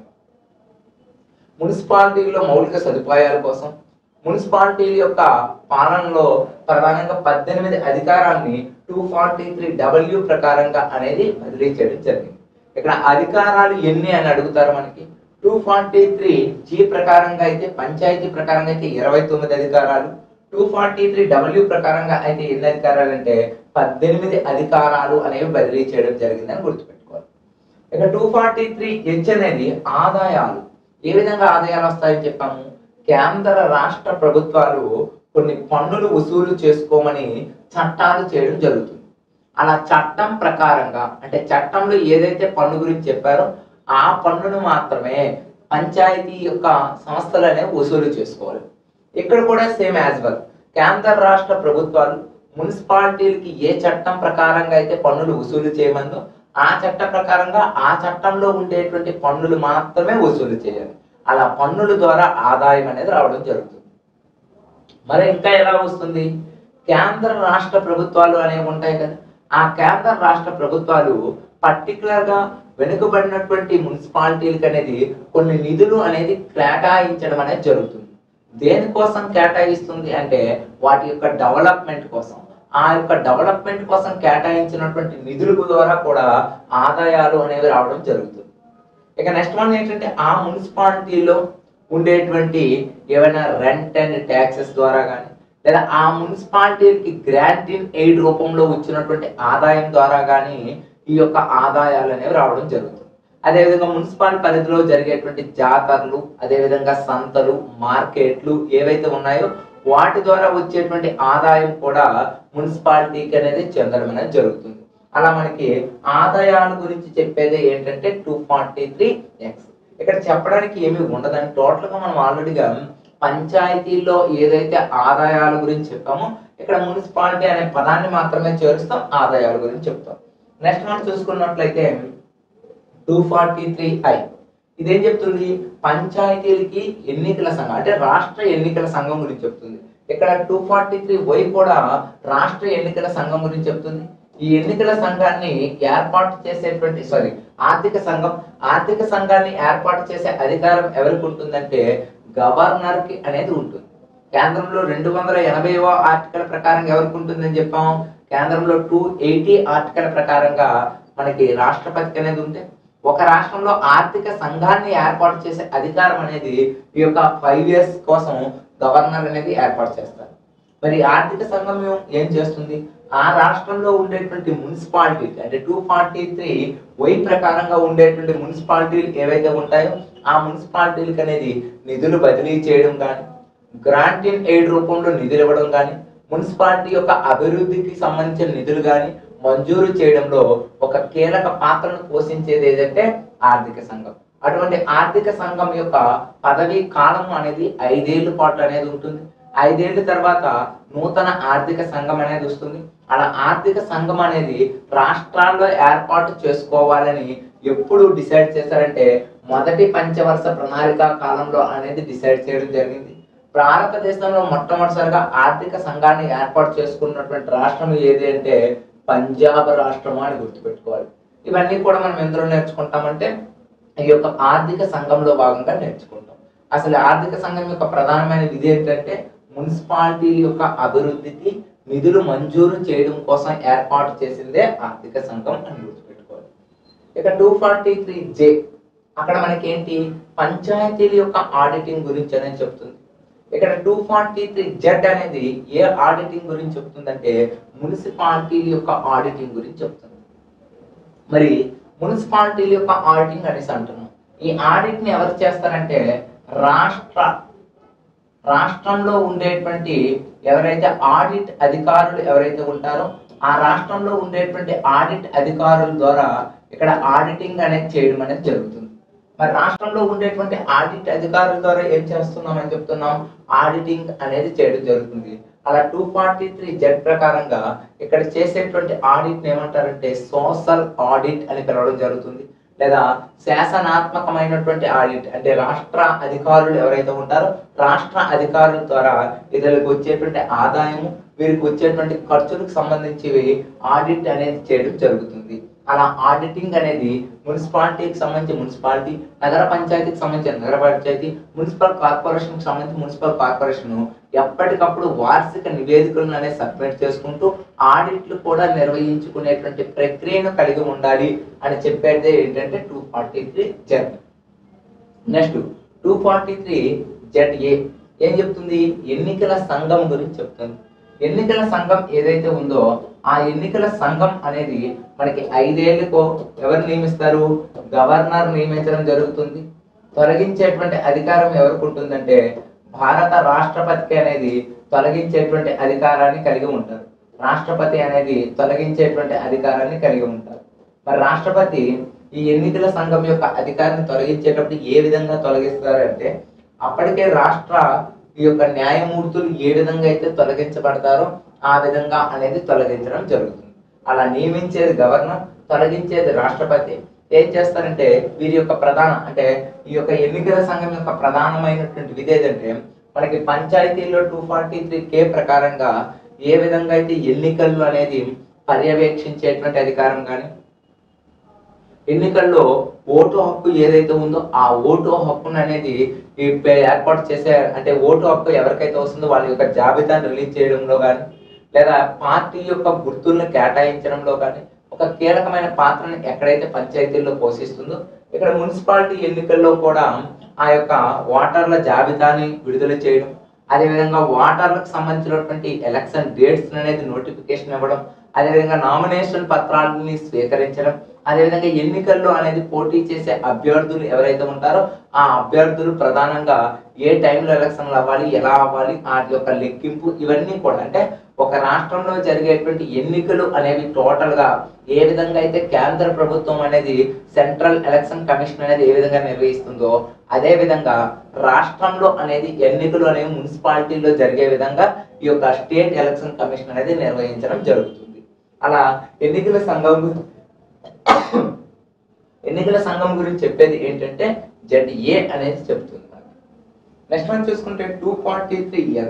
మున్సిపాలిటీల్లో మౌలిక సదుపాయాల కోసం మున్సిపాలిటీల యొక్క పాలనలో ప్రధానంగా పద్దెనిమిది అధికారాన్ని టూ ఫార్టీ త్రీ డబ్ల్యూ ప్రకారంగా అనేది బదిలీ చేయడం జరిగింది ఇక్కడ అధికారాలు ఎన్ని అని అడుగుతారు మనకి టూ ఫార్టీ త్రీ జీ ప్రకారంగా అయితే పంచాయతీ ప్రకారంగా అయితే ఇరవై తొమ్మిది అధికారాలు టూ ఫార్టీ త్రీ డబ్ల్యూ ప్రకారంగా అయితే ఎన్ని అధికారాలు అంటే పద్దెనిమిది అధికారాలు అనేవి బదిలీ చేయడం జరిగిందని గుర్తుపెట్టుకోవాలి ఇక టూ ఫార్టీ త్రీ హెచ్ అనేది ఆదాయాలు ఏ విధంగా ఆదాయాలు వస్తాయని చెప్పాము కేంద్ర రాష్ట్ర ప్రభుత్వాలు కొన్ని పన్నులు వసూలు చేసుకోమని చట్టాలు చేయడం జరుగుతుంది అలా చట్టం ప్రకారంగా అంటే చట్టంలో ఏదైతే పన్ను గురించి చెప్పారో ఆ పన్నును మాత్రమే పంచాయతీ యొక్క సంస్థలు అనేవి వసూలు చేసుకోవాలి ఇక్కడ కూడా సేమ్ యాజ్ వెల్ కేంద్ర రాష్ట్ర ప్రభుత్వాలు మున్సిపాలిటీలకి ఏ చట్టం ప్రకారంగా అయితే పన్నులు వసూలు చేయమందో ఆ చట్ట ప్రకారంగా ఆ చట్టంలో ఉండేటువంటి పన్నులు మాత్రమే వసూలు చేయాలి అలా పన్నుల ద్వారా ఆదాయం అనేది రావడం జరుగుతుంది మరి ఇంకా ఎలా వస్తుంది కేంద్ర రాష్ట్ర ప్రభుత్వాలు అనేవి ఉంటాయి కదా ఆ కేంద్ర రాష్ట్ర ప్రభుత్వాలు పర్టికులర్ గా వెనుకబడినటువంటి మున్సిపాలిటీలకు అనేది కొన్ని నిధులు అనేది కేటాయించడం అనేది జరుగుతుంది దేనికోసం కేటాయిస్తుంది అంటే వాటి యొక్క డెవలప్మెంట్ కోసం ఆ యొక్క డెవలప్మెంట్ కోసం కేటాయించినటువంటి నిధుల ద్వారా కూడా ఆదాయాలు అనేవి రావడం జరుగుతుంది ఇక నెక్స్ట్ వన్ ఏంటంటే ఆ మున్సిపాలిటీలో ఉండేటువంటి ఏమైనా రెంట్ అండ్ ట్యాక్సెస్ ద్వారా కానీ లేదా ఆ మున్సిపాలిటీకి గ్రాంట్ ఇన్ ఎయిడ్ రూపంలో వచ్చినటువంటి ఆదాయం ద్వారా కానీ ఈ యొక్క ఆదాయాలు అనేవి రావడం జరుగుతుంది అదేవిధంగా మున్సిపాల్ పరిధిలో జరిగేటువంటి జాతరలు అదేవిధంగా సంతలు మార్కెట్లు ఏవైతే ఉన్నాయో వాటి ద్వారా వచ్చేటువంటి ఆదాయం కూడా మున్సిపాలిటీకి అనేది చెందడం అనేది జరుగుతుంది అలా మనకి ఆదాయాల గురించి చెప్పేది ఏంటంటే టూ ఫార్టీ త్రీ ఎక్స్ ఇక్కడ చెప్పడానికి ఏమీ ఉండదని టోటల్ గా మనం ఆల్రెడీగా పంచాయతీల్లో ఏదైతే ఆదాయాల గురించి చెప్పామో ఇక్కడ మున్సిపాలిటీ అనే పదాన్ని మాత్రమే చేరుస్తాం ఆదాయాల గురించి చెప్తాం నెక్స్ట్ మనం చూసుకున్నట్లయితే టూ ఫార్టీ త్రీ ఐ ఇదేం చెప్తుంది పంచాయతీలకి ఎన్నికల సంఘం అంటే రాష్ట్ర ఎన్నికల సంఘం గురించి చెప్తుంది ఇక్కడ టూ ఫార్టీ త్రీ వై కూడా రాష్ట్ర ఎన్నికల సంఘం గురించి చెప్తుంది ఈ ఎన్నికల సంఘాన్ని ఏర్పాటు చేసేటువంటి సారీ ఆర్థిక సంఘం ఆర్థిక సంఘాన్ని ఏర్పాటు చేసే అధికారం ఎవరికి ఉంటుందంటే గవర్నర్ కి అనేది ఉంటుంది కేంద్రంలో రెండు వందల ఎనభైవ ఆర్టికల్ ప్రకారం ఎవరికి ఉంటుందని చెప్పాం కేంద్రంలో టూ ఎయిటీ ఆర్టికల్ ప్రకారంగా మనకి రాష్ట్రపతికి అనేది ఉంటే ఒక రాష్ట్రంలో ఆర్థిక సంఘాన్ని ఏర్పాటు చేసే అధికారం అనేది ఈ యొక్క ఫైవ్ ఇయర్స్ కోసం గవర్నర్ అనేది ఏర్పాటు చేస్తారు మరి ఆర్థిక సంఘం ఏం- ఏం చేస్తుంది ఆ రాష్ట్రంలో ఉండేటువంటి మున్సిపాలిటీ అంటే టూ ఫార్టీ త్రీ వై ప్రకారంగా ఉండేటువంటి మున్సిపాలిటీలు ఏవైతే ఉంటాయో ఆ మున్సిపాలిటీలకు అనేది నిధులు బదిలీ చేయడం కానీ గ్రాంట్ ఇన్ ఎయిడ్ రూపంలో నిధులు ఇవ్వడం కానీ మున్సిపాలిటీ యొక్క అభివృద్ధికి సంబంధించిన నిధులు కానీ మంజూరు చేయడంలో ఒక కీలక పాత్రను పోషించేది ఏదంటే ఆర్థిక సంఘం అటువంటి ఆర్థిక సంఘం యొక్క పదవీ కాలం అనేది ఐదేళ్ల పాటు అనేది ఉంటుంది ఐదేళ్ల తర్వాత నూతన ఆర్థిక సంఘం అనేది వస్తుంది అలా ఆర్థిక సంఘం అనేది రాష్ట్రాల్లో ఏర్పాటు చేసుకోవాలని ఎప్పుడు డిసైడ్ చేశారంటే మొదటి పంచవర్ష ప్రణాళిక కాలంలో అనేది డిసైడ్ చేయడం జరిగింది భారతదేశంలో మొట్టమొదటిసారిగా ఆర్థిక సంఘాన్ని ఏర్పాటు చేసుకున్నటువంటి రాష్ట్రం ఏది అంటే పంజాబ్ రాష్ట్రం అని గుర్తుపెట్టుకోవాలి ఇవన్నీ కూడా మనం ఎందులో నేర్చుకుంటామంటే ఈ యొక్క ఆర్థిక సంఘంలో భాగంగా నేర్చుకుంటాం అసలు ఆర్థిక సంఘం యొక్క ప్రధానమైన విధి ఏంటంటే మున్సిపాలిటీ యొక్క అభివృద్ధికి నిధులు మంజూరు చేయడం కోసం ఏర్పాటు చేసిందే ఆర్థిక సంఘం అని గుర్తుపెట్టుకోవాలి ఇక టూ ఫార్టీ త్రీ జే అక్కడ మనకి ఏంటి పంచాయతీల యొక్క ఆడిటింగ్ గురించి అనేది చెప్తుంది ఇక్కడ టూ ఫార్టీ త్రీ జెడ్ అనేది ఏ ఆడిటింగ్ గురించి చెప్తుందంటే మున్సిపాలిటీల యొక్క ఆడిటింగ్ గురించి చెప్తుంది మరి మున్సిపాలిటీల యొక్క ఆడిటింగ్ అనేసి అంటున్నాం ఈ ఆడిట్ ని ఎవరు చేస్తారంటే రాష్ట్ర రాష్ట్రంలో ఉండేటువంటి ఎవరైతే ఆడిట్ అధికారులు ఎవరైతే ఉంటారో ఆ రాష్ట్రంలో ఉండేటువంటి ఆడిట్ అధికారుల ద్వారా ఇక్కడ ఆడిటింగ్ అనేది చేయడం అనేది జరుగుతుంది మరి రాష్ట్రంలో ఉండేటువంటి ఆడిట్ అధికారుల ద్వారా ఏం చేస్తున్నాం అని చెప్తున్నాం ఆడిటింగ్ అనేది చేయడం జరుగుతుంది అలా టూ ఫార్టీ త్రీ జెడ్ ప్రకారంగా ఇక్కడ చేసేటువంటి ఆడిట్ ఏమంటారంటే సోషల్ ఆడిట్ అని పిలవడం జరుగుతుంది లేదా శాసనాత్మకమైనటువంటి ఆడిట్ అంటే రాష్ట్ర అధికారులు ఎవరైతే ఉంటారో రాష్ట్ర అధికారుల ద్వారా ఇతరులకు వచ్చేటువంటి ఆదాయము వీరికి వచ్చేటువంటి ఖర్చులకు సంబంధించివి ఆడిట్ అనేది చేయడం జరుగుతుంది అలా ఆడిటింగ్ అనేది మున్సిపాలిటీకి సంబంధించి మున్సిపాలిటీ నగర పంచాయతీకి సంబంధించి నగర పంచాయతీ మున్సిపల్ కార్పొరేషన్కి సంబంధించి మున్సిపల్ కార్పొరేషన్ ఎప్పటికప్పుడు వార్షిక నివేదికలను అనేది సబ్మిట్ చేసుకుంటూ ఆడిట్లు కూడా నిర్వహించుకునేటువంటి ప్రక్రియను కలిగి ఉండాలి అని చెప్పేది ఏంటంటే two forty three Z next two forty three Z A ఏం చెప్తుంది ఎన్నికల సంఘం గురించి చెప్తుంది ఎన్నికల సంఘం ఏదైతే ఉందో ఆ ఎన్నికల సంఘం అనేది మనకి ఐదేళ్లకు ఎవరు నియమిస్తారు గవర్నర్ నియమించడం జరుగుతుంది తొలగించేటువంటి అధికారం ఎవరికి ఉంటుందంటే భారత రాష్ట్రపతికి అనేది తొలగించేటువంటి అధికారాన్ని కలిగి ఉంటారు రాష్ట్రపతి అనేది తొలగించేటువంటి అధికారాన్ని కలిగి ఉంటారు మరి రాష్ట్రపతి ఈ ఎన్నికల సంఘం యొక్క అధికారాన్ని తొలగించేటప్పుడు ఏ విధంగా తొలగిస్తారంటే అప్పటికే రాష్ట్ర ఈ యొక్క న్యాయమూర్తులు ఏ విధంగా అయితే తొలగించబడతారో ఆ విధంగా అనేది తొలగించడం జరుగుతుంది అలా నియమించేది గవర్నర్ తొలగించేది రాష్ట్రపతి ఏం చేస్తారంటే వీరి యొక్క ప్రధాన అంటే ఈ యొక్క ఎన్నికల సంఘం యొక్క ప్రధానమైనటువంటి విధి ఏదంటే మనకి పంచాయతీల్లో టూ ఫార్టీ త్రీ కే ప్రకారంగా ఏ విధంగా అయితే ఎన్నికలు అనేది పర్యవేక్షించేటువంటి అధికారం కానీ ఎన్నికల్లో ఓటు హక్కు ఏదైతే ఉందో ఆ ఓటు హక్కును అనేది ఈ పే- ఏర్పాటు చేసే అంటే ఓటు హక్కు ఎవరికైతే వస్తుందో వాళ్ళ యొక్క జాబితాను రిలీజ్ చేయడంలో కానీ లేదా పార్టీ యొక్క గుర్తులను కేటాయించడంలో కానీ ఒక కీలకమైన పాత్రను ఎక్కడైతే పంచాయతీల్లో పోషిస్తుందో ఇక్కడ మున్సిపాలిటీ ఎన్నికల్లో కూడా ఆ యొక్క ఓటర్ల జాబితాని విడుదల చేయడం అదేవిధంగా ఓటర్లకు సంబంధించినటువంటి ఎలక్షన్ డేట్స్ అనేది నోటిఫికేషన్ ఇవ్వడం అదేవిధంగా నామినేషన్ పత్రాలని స్వీకరించడం అదేవిధంగా ఎన్నికల్లో అనేది పోటీ చేసే అభ్యర్థులు ఎవరైతే ఉంటారో ఆ అభ్యర్థులు ప్రధానంగా ఏ టైంలో ఎలక్షన్లు అవ్వాలి ఎలా అవ్వాలి వాటి యొక్క లెక్కింపు ఇవన్నీ కూడా అంటే ఒక రాష్ట్రంలో జరిగేటువంటి ఎన్నికలు అనేవి టోటల్ గా ఏ విధంగా అయితే కేంద్ర ప్రభుత్వం అనేది సెంట్రల్ ఎలక్షన్ కమిషన్ అనేది ఏ విధంగా నిర్వహిస్తుందో అదే విధంగా రాష్ట్రంలో అనేది ఎన్నికలు అనేవి మున్సిపాలిటీలో జరిగే విధంగా ఈ యొక్క స్టేట్ ఎలక్షన్ కమిషన్ అనేది నిర్వహించడం జరుగుతుంది అలా ఎన్నికల సంఘం గు- ఎన్నికల సంఘం గురించి చెప్పేది ఏంటంటే జడ్ ఏ అనేది చెప్తుంది నెక్స్ట్ మనం చూసుకుంటే టూ ఫార్టీ త్రీ ఇయర్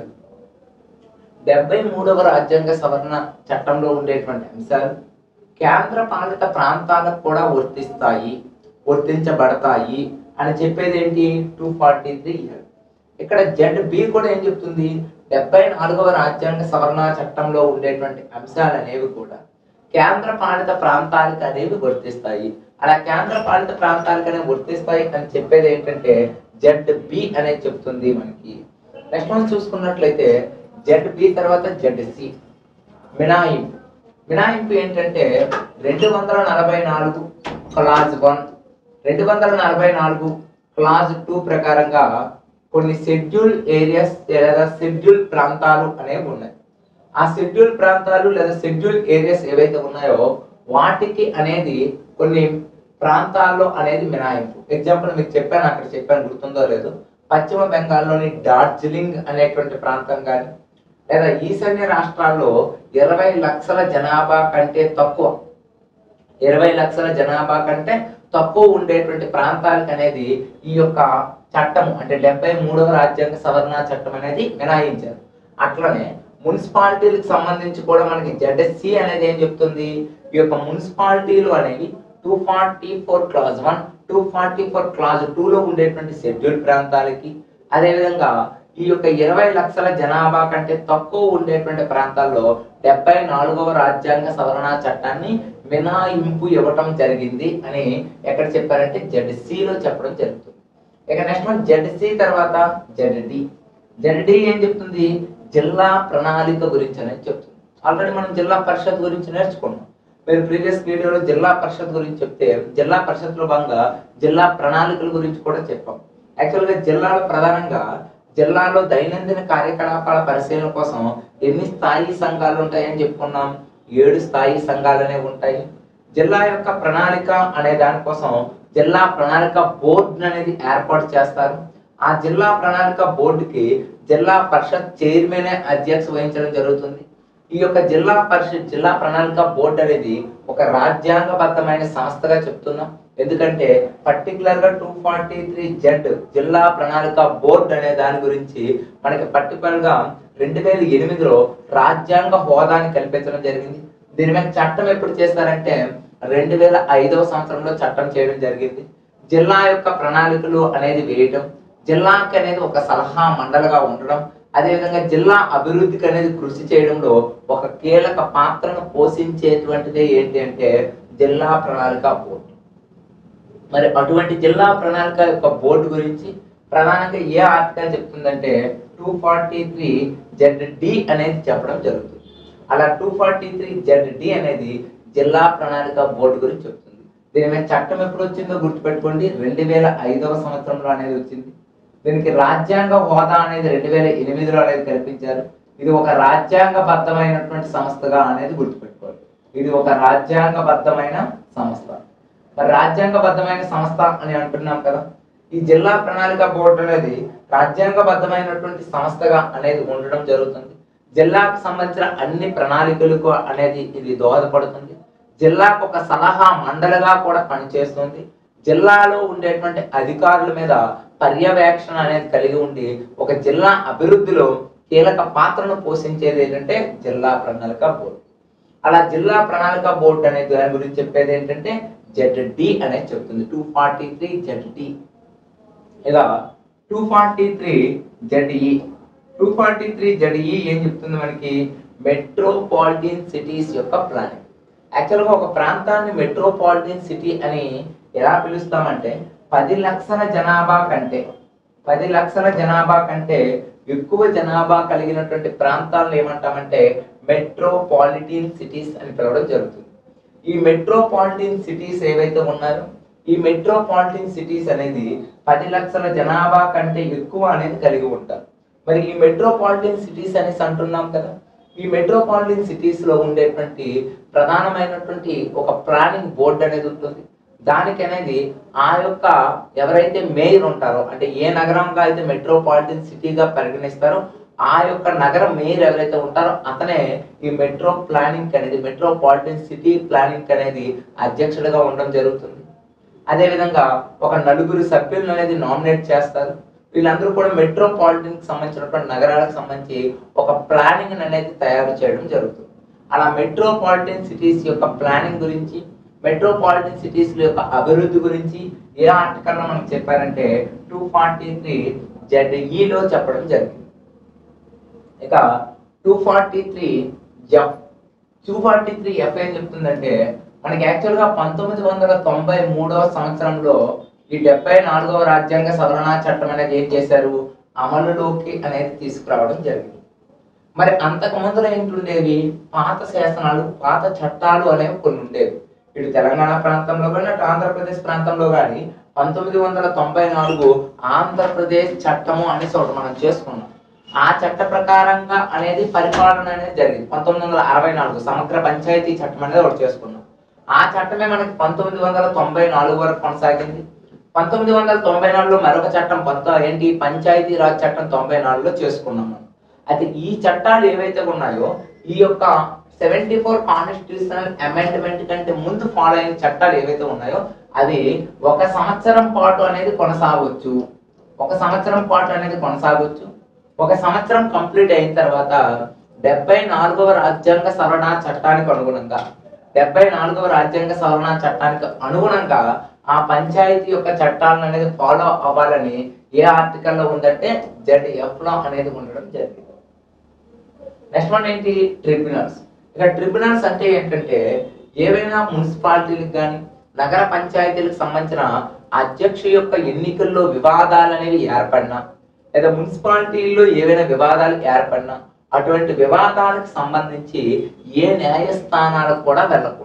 డెబ్బై మూడవ రాజ్యాంగ సవరణ చట్టంలో ఉండేటువంటి అంశాలు కేంద్ర పాలిత ప్రాంతాలకు కూడా వర్తిస్తాయి వర్తించబడతాయి అని చెప్పేది ఏంటి టూ ఫార్టీ త్రీ ఇయర్ ఇక్కడ జెడ్ బి కూడా ఏం చెప్తుంది డెబ్బై నాలుగవ రాజ్యాంగ సవరణ చట్టంలో ఉండేటువంటి అంశాలు అనేవి కూడా కేంద్ర పాలిత ప్రాంతాలకు అనేవి వర్తిస్తాయి అలా కేంద్ర పాలిత ప్రాంతాలకు అనేవి వర్తిస్తాయి అని చెప్పేది ఏంటంటే జెడ్ బి అనేది చెప్తుంది మనకి నెక్స్ట్ మనం చూసుకున్నట్లయితే జెడ్ బి తర్వాత జెడ్ సి మినాయింపు మినాయింపు ఏంటంటే రెండు వందల నలభై నాలుగు క్లాజ్ వన్ రెండు వందల నలభై నాలుగు క్లాజ్ టూ ప్రకారంగా కొన్ని షెడ్యూల్ ఏరియాస్ లేదా షెడ్యూల్ ప్రాంతాలు అనేవి ఉన్నాయి ఆ షెడ్యూల్ ప్రాంతాలు లేదా షెడ్యూల్ ఏరియాస్ ఏవైతే ఉన్నాయో వాటికి అనేది కొన్ని ప్రాంతాల్లో అనేది మినహాయింపు ఎగ్జాంపుల్ మీకు చెప్పాను అక్కడ చెప్పాను గుర్తుందో లేదో పశ్చిమ బెంగాల్లోని డార్జిలింగ్ అనేటువంటి ప్రాంతం కానీ లేదా ఈశాన్య రాష్ట్రాల్లో ఇరవై లక్షల జనాభా కంటే తక్కువ ఇరవై లక్షల జనాభా కంటే తక్కువ ఉండేటువంటి ప్రాంతాలకు అనేది ఈ యొక్క చట్టం అంటే డెబ్బై మూడవ రాజ్యాంగ సవరణ చట్టం అనేది మినహాయించారు అట్లనే మున్సిపాలిటీలకు సంబంధించి కూడా మనకి జెడ్ఎస్సి అనేది ఏం చెప్తుంది ఈ యొక్క మున్సిపాలిటీలు అనేవి two forty four clause one two forty four clause లో ఉండేటువంటి షెడ్యూల్ ప్రాంతాలకి అదేవిధంగా ఈ యొక్క ఇరవై లక్షల జనాభా కంటే తక్కువ ఉండేటువంటి ప్రాంతాల్లో డెబ్బై నాలుగవ రాజ్యాంగ సవరణ చట్టాన్ని మినహాయింపు ఇవ్వటం జరిగింది అని ఎక్కడ చెప్పారంటే జెడ్ లో చెప్పడం జరుగుతుంది ఇక నెక్స్ట్ వన్ జెడ్ తర్వాత జెడ్ డి జెడ్ డి ఏం చెప్తుంది జిల్లా ప్రణాళిక గురించి అనేది చెప్తుంది ఆల్రెడీ మనం జిల్లా పరిషత్ గురించి నేర్చుకున్నాం మీరు ప్రీవియస్ వీడియోలో జిల్లా పరిషత్ గురించి చెప్తే జిల్లా పరిషత్లో భాగంగా జిల్లా ప్రణాళికల గురించి కూడా చెప్పాం యాక్చువల్గా జిల్లాలో ప్రధానంగా జిల్లాలో దైనందిన కార్యకలాపాల పరిశీలన కోసం ఎన్ని స్థాయి సంఘాలు ఉంటాయని చెప్పుకున్నాం ఏడు స్థాయి సంఘాలు అనేవి ఉంటాయి జిల్లా యొక్క ప్రణాళిక అనే దానికోసం జిల్లా ప్రణాళిక బోర్డు అనేది ఏర్పాటు చేస్తారు ఆ జిల్లా ప్రణాళిక బోర్డుకి జిల్లా పరిషత్ చైర్మన్ అధ్యక్ష వహించడం జరుగుతుంది ఈ యొక్క జిల్లా పరిషత్ జిల్లా ప్రణాళిక బోర్డు అనేది ఒక రాజ్యాంగబద్ధమైన సంస్థగా చెప్తున్నాం ఎందుకంటే పర్టికులర్ గా టూ ఫార్టీ త్రీ జెడ్ జిల్లా ప్రణాళిక బోర్డు అనే దాని గురించి మనకి పర్టికులర్ గా రెండు వేల ఎనిమిదిలో రాజ్యాంగ హోదాని కల్పించడం జరిగింది దీని మీద చట్టం ఎప్పుడు చేస్తారంటే రెండు వేల ఐదవ సంవత్సరంలో చట్టం చేయడం జరిగింది జిల్లా యొక్క ప్రణాళికలు అనేది వేయటం జిల్లాకి అనేది ఒక సలహా మండలిగా ఉండడం అదేవిధంగా జిల్లా అభివృద్ధికి అనేది కృషి చేయడంలో ఒక కీలక పాత్రను పోషించేటువంటిదే ఏంటి అంటే జిల్లా ప్రణాళిక బోర్డు మరి అటువంటి జిల్లా ప్రణాళిక యొక్క బోర్డు గురించి ప్రధానంగా ఏ ఆర్టికల్ చెప్తుందంటే two forty three Z D అనేది చెప్పడం జరుగుతుంది అలా two forty three Z D అనేది జిల్లా ప్రణాళిక బోర్డు గురించి చెప్తుంది దీని మీద చట్టం ఎప్పుడు వచ్చిందో గుర్తుపెట్టుకోండి రెండు వేల ఐదవ సంవత్సరంలో అనేది వచ్చింది దీనికి రాజ్యాంగ హోదా అనేది రెండు వేల ఎనిమిదిలో అనేది కల్పించారు ఇది ఒక రాజ్యాంగబద్ధమైనటువంటి సంస్థగా అనేది గుర్తుపెట్టుకోవాలి ఇది ఒక రాజ్యాంగబద్ధమైన సంస్థ మరి రాజ్యాంగబద్ధమైన సంస్థ అని అంటున్నాం కదా ఈ జిల్లా ప్రణాళిక బోర్డు అనేది రాజ్యాంగబద్ధమైనటువంటి సంస్థగా అనేది ఉండడం జరుగుతుంది జిల్లాకు సంబంధించిన అన్ని ప్రణాళికలకు అనేది ఇది దోహదపడుతుంది జిల్లాకు ఒక సలహా మండలిగా కూడా పనిచేస్తుంది జిల్లాలో ఉండేటువంటి అధికారుల మీద పర్యవేక్షణ అనేది కలిగి ఉండి ఒక జిల్లా అభివృద్ధిలో కీలక పాత్రను పోషించేది ఏంటంటే జిల్లా ప్రణాళిక బోర్డు అలా జిల్లా ప్రణాళిక బోర్డు అనే దాని గురించి చెప్పేది ఏంటంటే జెడ్ డి అనేది చెప్తుంది two forty three Z D ఇలా two forty three ZE two forty three ZE ఏం చెప్తుంది మనకి మెట్రోపాలిటన్ సిటీస్ యొక్క ప్లానింగ్ యాక్చువల్గా ఒక ప్రాంతాన్ని మెట్రోపాలిటన్ సిటీ అని ఎలా పిలుస్తామంటే పది లక్షల జనాభా కంటే పది లక్షల జనాభా కంటే ఎక్కువ జనాభా కలిగినటువంటి ప్రాంతాలను ఏమంటామంటే మెట్రోపాలిటన్ సిటీస్ అని పిలవడం జరుగుతుంది ఈ మెట్రోపాలిటన్ సిటీస్ ఏవైతే ఉన్నాయో ఈ మెట్రోపాలిటన్ సిటీస్ అనేది పది లక్షల జనాభా కంటే ఎక్కువ అనేది కలిగి ఉంటారు మరి ఈ మెట్రోపాలిటన్ సిటీస్ అనేసి అంటున్నాం కదా ఈ మెట్రోపాలిటన్ సిటీస్ లో ఉండేటువంటి ప్రధానమైనటువంటి ఒక ప్లానింగ్ బోర్డు అనేది ఉంటుంది దానికి అనేది ఆ యొక్క ఎవరైతే మేయర్ ఉంటారో అంటే ఏ నగరంగా అయితే మెట్రోపాలిటన్ సిటీగా పరిగణిస్తారో ఆ యొక్క నగర మేయర్ ఎవరైతే ఉంటారో అతనే ఈ మెట్రో ప్లానింగ్ అనేది మెట్రోపాలిటన్ సిటీ ప్లానింగ్ అనేది అధ్యక్షుడిగా ఉండడం జరుగుతుంది అదేవిధంగా ఒక నలుగురు సభ్యులను అనేది నామినేట్ చేస్తారు వీళ్ళందరూ కూడా మెట్రోపాలిటన్ కి సంబంధించినటువంటి నగరాలకు సంబంధించి ఒక ప్లానింగ్ అనేది తయారు చేయడం జరుగుతుంది అలా మెట్రోపాలిటన్ సిటీస్ యొక్క ప్లానింగ్ గురించి మెట్రోపాలిటన్ సిటీస్ యొక్క అభివృద్ధి గురించి ఏ ఆర్టికల్ మనకు చెప్పారంటే టూ ఫార్టీ త్రీ జెడ్ఈలో చెప్పడం జరిగింది ఇక two forty three F two forty three F ఏం చెప్తుందంటే మనకి యాక్చువల్గా పంతొమ్మిది వందల తొంభై మూడవ సంవత్సరంలో ఈ డెబ్బై నాలుగవ రాజ్యాంగ సవరణ చట్టం అనేది ఏం చేశారు అమలులోకి అనేది తీసుకురావడం జరిగింది మరి అంతకు ముందర ఏంటుండేవి పాత శాసనాలు పాత చట్టాలు అనేవి కొన్ని ఉండేవి ఇటు తెలంగాణ ప్రాంతంలో కానీ అటు ఆంధ్రప్రదేశ్ ప్రాంతంలో కానీ పంతొమ్మిది వందల తొంభై నాలుగు ఆంధ్రప్రదేశ్ చట్టము అనేసి ఒకటి మనం చేసుకున్నాం ఆ చట్ట ప్రకారంగా అనేది పరిపాలన అనేది జరిగింది పంతొమ్మిది వందల అరవై నాలుగు సమగ్ర పంచాయతీ చట్టం అనేది ఒకటి చేసుకున్నాం ఆ చట్టమే మనకి పంతొమ్మిది వందల తొంభై నాలుగు వరకు కొనసాగింది పంతొమ్మిది వందల తొంభై నాలుగులో మరొక చట్టం పంతో ఏంటి పంచాయతీ రాజ్ చట్టం తొంభై నాలుగులో చేసుకున్నాం మనం అయితే ఈ చట్టాలు ఏవైతే ఉన్నాయో ఈ యొక్క సెవెంటీ ఫోర్ కాన్స్టిట్యూషనల్ అమెండ్మెంట్ కంటే ముందు ఫాలో అయిన చట్టాలు ఏవైతే ఉన్నాయో అవి ఒక సంవత్సరం పాటు అనేది కొనసాగవచ్చు ఒక సంవత్సరం పాటు అనేది కొనసాగవచ్చు ఒక సంవత్సరం కంప్లీట్ అయిన తర్వాత డెబ్బై నాలుగవ రాజ్యాంగ సవరణ చట్టానికి అనుగుణంగా డెబ్బై నాలుగవ రాజ్యాంగ సవరణ చట్టానికి అనుగుణంగా ఆ పంచాయతీ యొక్క చట్టాలను అనేది ఫాలో అవ్వాలని ఏ ఆర్టికల్లో ఉందంటే జెడ్ఎఫ్ లో అనేది ఉండడం జరిగింది నెక్స్ట్ వన్ ఏంటి ట్రిబ్యునల్స్ ఇక ట్రిబ్యునల్స్ అంటే ఏంటంటే ఏవైనా మున్సిపాలిటీలకు కానీ నగర పంచాయతీలకు సంబంధించిన అధ్యక్ష యొక్క ఎన్నికల్లో వివాదాలు అనేవి ఏర్పడినా లేదా మున్సిపాలిటీల్లో ఏవైనా వివాదాలు ఏర్పడినా అటువంటి వివాదాలకు సంబంధించి ఏ న్యాయస్థానాలకు కూడా వెళ్ళకూడదు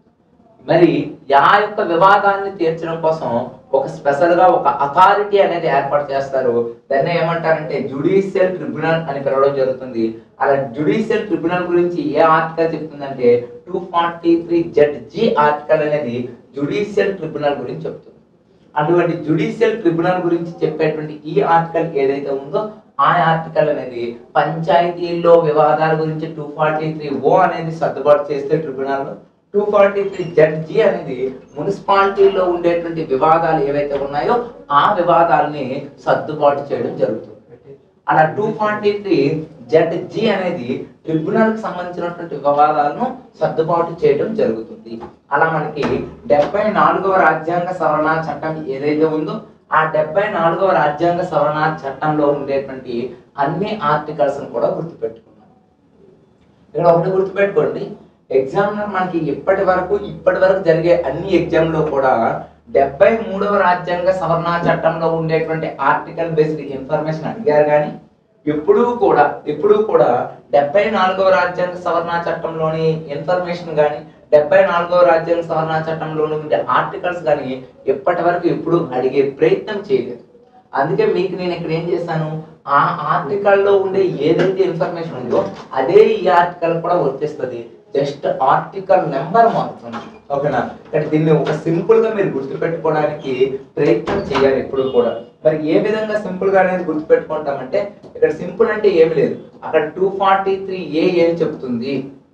మరి ఆ యొక్క వివాదాన్ని తీర్చడం కోసం ఒక స్పెషల్ గా ఒక అథారిటీ అనేది ఏర్పాటు చేస్తారు దాన్ని ఏమంటారంటే జుడిషియల్ ట్రిబ్యునల్ అని పిలవడం జరుగుతుంది అలా జుడిషియల్ ట్రిబ్యునల్ గురించి ఏ ఆర్టికల్ చెప్తుందంటే two forty three Z G article అనేది జుడిషియల్ ట్రిబ్యునల్ గురించి చెప్తుంది అటువంటి జుడిషియల్ ట్రిబ్యునల్ గురించి చెప్పేటువంటి ఈ ఆర్టికల్ ఏదైతే ఉందో ఆ ఆర్టికల్ అనేది పంచాయతీల్లో వివాదాల గురించి టూ ఫార్టీ త్రీ ఓ అనేది సర్దుబాటు చేస్తే tribunal two forty three judge అనేది మున్సిపాలిటీలో ఉండేటువంటి వివాదాలు ఏవైతే ఉన్నాయో ఆ వివాదాలని సర్దుబాటు చేయడం జరుగుతుంది అలా two forty three Z G అనేది ట్రిబ్యునల్ కి సంబంధించినటువంటి వివాదాలను సర్దుబాటు చేయడం జరుగుతుంది అలా మనకి డెబ్బై నాలుగవ రాజ్యాంగ సవరణ చట్టం ఏదైతే ఉందో ఆ డెబ్బై నాలుగవ రాజ్యాంగ సవరణ చట్టంలో ఉండేటువంటి అన్ని ఆర్టికల్స్ కూడా గుర్తుపెట్టుకున్నాం ఇక్కడ ఒకటి గుర్తుపెట్టుకోండి ఎగ్జామినర్ మనకి ఇప్పటి వరకు ఇప్పటి వరకు జరిగే అన్ని ఎగ్జామ్ లో కూడా డెబ్బై మూడవ రాజ్యాంగ సవరణ చట్టంలో ఉండేటువంటి ఆర్టికల్ బేస్డ్ ఇన్ఫర్మేషన్ అడిగారు కానీ ఎప్పుడూ కూడా ఎప్పుడూ కూడా డెబ్బై నాలుగవ రాజ్యాంగ సవరణ చట్టంలోని ఇన్ఫర్మేషన్ కానీ డెబ్బై నాలుగవ రాజ్యాంగ సవరణ చట్టంలో ఉండే ఆర్టికల్స్ కానీ ఎప్పటి వరకు ఎప్పుడు అడిగే ప్రయత్నం చేయలేదు అందుకే మీకు నేను ఇక్కడ ఏం చేశాను ఆ ఆర్టికల్లో ఉండే ఏదైతే ఇన్ఫర్మేషన్ ఉందో అదే ఈ ఆర్టికల్ కూడా వర్తిస్తుంది జస్ట్ ఆర్టికల్ నెంబర్ మారుతుంది ఓకేనా ఇక్కడ దీన్ని ఒక సింపుల్ గా మీరు గుర్తుపెట్టుకోవడానికి ప్రయత్నం చేయాలి ఎప్పుడు కూడా మరి ఏ విధంగా సింపుల్ గా అనేది గుర్తుపెట్టుకుంటామంటే ఇక్కడ సింపుల్ అంటే ఏమి లేదు అక్కడ టూ ఫార్టీ త్రీ ఏ ఏం చెప్తుంది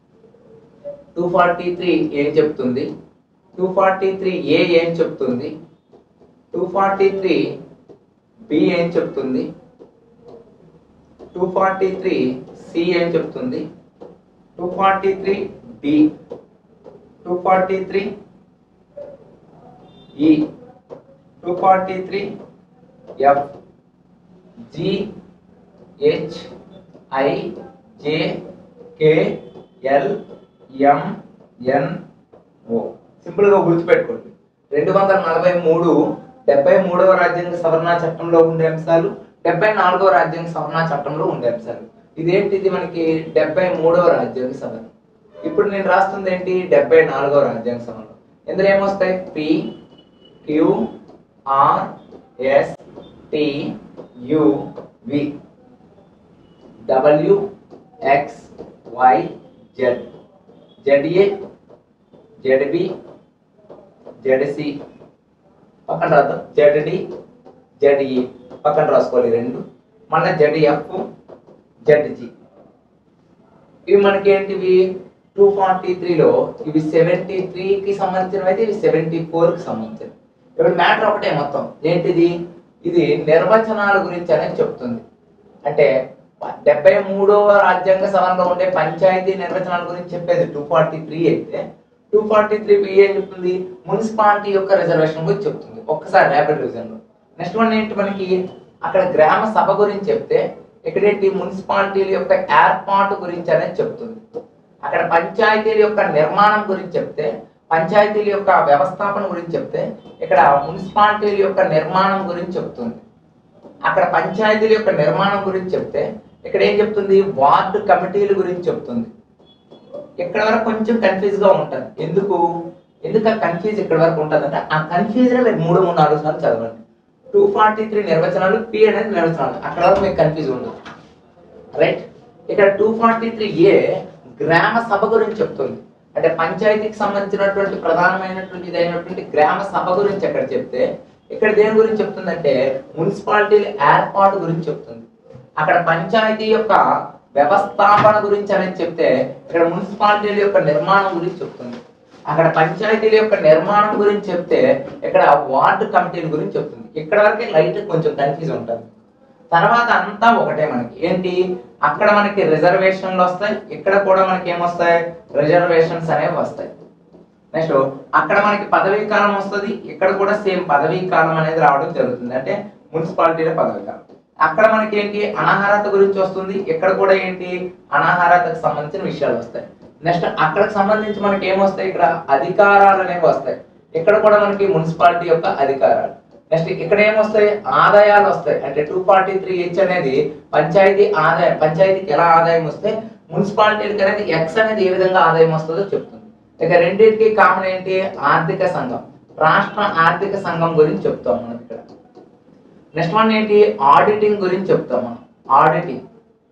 టూ ఫార్టీ త్రీ ఏం చెప్తుంది టూ ఫార్టీ త్రీ ఏ ఏం చెప్తుంది టూ ఫార్టీ త్రీ బి ఏం చెప్తుంది టూ ఫార్టీ త్రీ సి ఏం చెప్తుంది two forty three D two forty three E two forty three F G H I J K L M N O సింపుల్గా గుర్తుపెట్టుకోండి రెండు వందల నలభై మూడు డెబ్బై మూడవ రాజ్యాంగ సవరణ చట్టంలో ఉండే అంశాలు డెబ్బై నాలుగవ రాజ్యాంగ సవరణ చట్టంలో ఉండే అంశాలు ఇదేంటిది మనకి డెబ్బై మూడవ రాజ్యాంగ సవరణ ఇప్పుడు నేను రాస్తుంది ఏంటి డెబ్బై నాలుగవ రాజ్యాంగ సవరణ ఇందులో ఏమొస్తాయి P Q R S T U V W X Y Z ZA ZB ZC పక్కన రాద్దాం జెడ్డి జెడ్ఈ పక్కన రాసుకోవాలి ఈ రెండు మళ్ళీ జెడ్ఎఫ్ జెడ్జి ఇవి మనకి ఏంటివి టూ ఫార్టీ త్రీలో ఇవి సెవెంటీ త్రీకి సంబంధించినవి అయితే ఇవి సెవెంటీ ఫోర్కి సంబంధించినవి ఇప్పుడు మ్యాటర్ ఒకటే మొత్తం ఏంటిది ఇది నిర్వచనాల గురించి అనేది చెప్తుంది అంటే డెబ్బై మూడవ రాజ్యాంగ సవరణలో ఉండే పంచాయతీ నిర్వచనాల గురించి చెప్పేది టూ ఫార్టీ త్రీ అయితే టూ ఫార్టీ త్రీ బి ఏం చెప్తుంది మున్సిపాలిటీ యొక్క రిజర్వేషన్ గురించి చెప్తుంది ఒక్కసారి ర్యాపిడ్ రివిజన్ లో నెక్స్ట్ వన్ ఏంటి మనకి అక్కడ గ్రామ సభ గురించి చెప్తే ఇక్కడేంటి మున్సిపాలిటీల యొక్క ఏర్పాటు గురించి అనేది చెప్తుంది అక్కడ పంచాయతీల యొక్క నిర్మాణం గురించి చెప్తే పంచాయతీల యొక్క వ్యవస్థాపన గురించి చెప్తే ఇక్కడ మున్సిపాలిటీల యొక్క నిర్మాణం గురించి చెప్తుంది అక్కడ పంచాయతీల యొక్క నిర్మాణం గురించి చెప్తే ఇక్కడ ఏం చెప్తుంది వార్డు కమిటీల గురించి చెప్తుంది ఇక్కడ వరకు కొంచెం కన్ఫ్యూజ్ గా ఉంటుంది ఎందుకు ఎందుకు ఆ కన్ఫ్యూజ్ ఇక్కడ వరకు ఉంటుంది అంటే ఆ కన్ఫ్యూజ్ మీరు మూడు మూడు నాలుగు సార్లు చదవండి టూ ఫార్టీ త్రీ నిర్వచనాలు పి అనేది నిర్వచనాలు అక్కడ వరకు మీకు కన్ఫ్యూజ్ ఉండదు రైట్ ఇక్కడ టూ ఫార్టీ త్రీ ఏ గ్రామ సభ గురించి చెప్తుంది అంటే పంచాయతీకి సంబంధించినటువంటి ప్రధానమైనటువంటి ఇదైనటువంటి గ్రామ సభ గురించి అక్కడ చెప్తే ఇక్కడ దేని గురించి చెప్తుందంటే మున్సిపాలిటీల ఏర్పాటు గురించి చెప్తుంది అక్కడ పంచాయతీ యొక్క వ్యవస్థాపన గురించి అనేది చెప్తే ఇక్కడ మున్సిపాలిటీల యొక్క నిర్మాణం గురించి చెప్తుంది అక్కడ పంచాయతీల యొక్క నిర్మాణం గురించి చెప్తే ఇక్కడ వార్డు కమిటీల గురించి చెప్తుంది ఇక్కడ వరకే లైట్ కొంచెం కన్ఫ్యూజ్ ఉంటుంది తర్వాత అంతా ఒకటే మనకి ఏంటి అక్కడ మనకి రిజర్వేషన్లు వస్తాయి ఇక్కడ కూడా మనకి ఏమొస్తాయి రిజర్వేషన్స్ అనేవి వస్తాయి నెక్స్ట్ అక్కడ మనకి పదవీ కాలం వస్తుంది ఇక్కడ కూడా సేమ్ పదవీ కాలం అనేది రావడం జరుగుతుంది అంటే మున్సిపాలిటీల పదవీ కాలం అక్కడ మనకి ఏంటి అనాహారత గురించి వస్తుంది ఇక్కడ కూడా ఏంటి అనాహారతకు సంబంధించిన విషయాలు వస్తాయి నెక్స్ట్ అక్కడికి సంబంధించి మనకి ఏమొస్తాయి ఇక్కడ అధికారాలు అనేవి వస్తాయి ఇక్కడ కూడా మనకి మున్సిపాలిటీ యొక్క అధికారాలు నెక్స్ట్ ఇక్కడ ఏమొస్తాయి ఆదాయాలు వస్తాయి అంటే టూ ఫార్టీ త్రీ హెచ్ అనేది పంచాయతీ ఆదాయం పంచాయతీకి ఎలా ఆదాయం వస్తే మున్సిపాలిటీకి అనేది ఎక్స్ అనేది ఏ విధంగా ఆదాయం వస్తుందో చెప్తుంది ఇక రెండింటికి కామన్ ఏంటి ఆర్థిక సంఘం రాష్ట్ర ఆర్థిక సంఘం గురించి చెప్తాం మనం ఇక్కడ నెక్స్ట్ వన్ ఏంటి ఆడిటింగ్ గురించి చెప్తాం మనం ఆడిటింగ్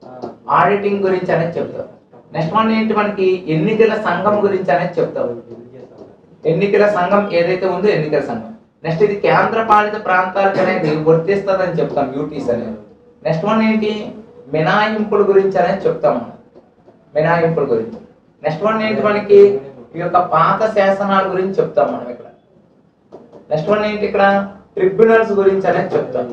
ఆడిటింగ్ గురించి అనేది చెప్తాం నెక్స్ట్ వన్ ఏంటి మనకి ఎన్నికల సంఘం గురించి అనేది చెప్తాం ఎన్నికల సంఘం ఏదైతే ఉందో ఎన్నికల సంఘం నెక్స్ట్ ఇది కేంద్ర పాలిత ప్రాంతాలకు అనేది వర్తిస్తుందని చెప్తాం యూటీస్ అనేది నెక్స్ట్ వన్ ఏంటి మినాయింపుల గురించి అనేది చెప్తాం మనం మినాయింపుల గురించి నెక్స్ట్ వన్ ఏంటి మనకి ఈ యొక్క పాత శాసనాల గురించి చెప్తాం మనం ఇక్కడ నెక్స్ట్ వన్ ఏంటి ఇక్కడ ట్రిబ్యునల్స్ గురించి అనేది చెప్తాం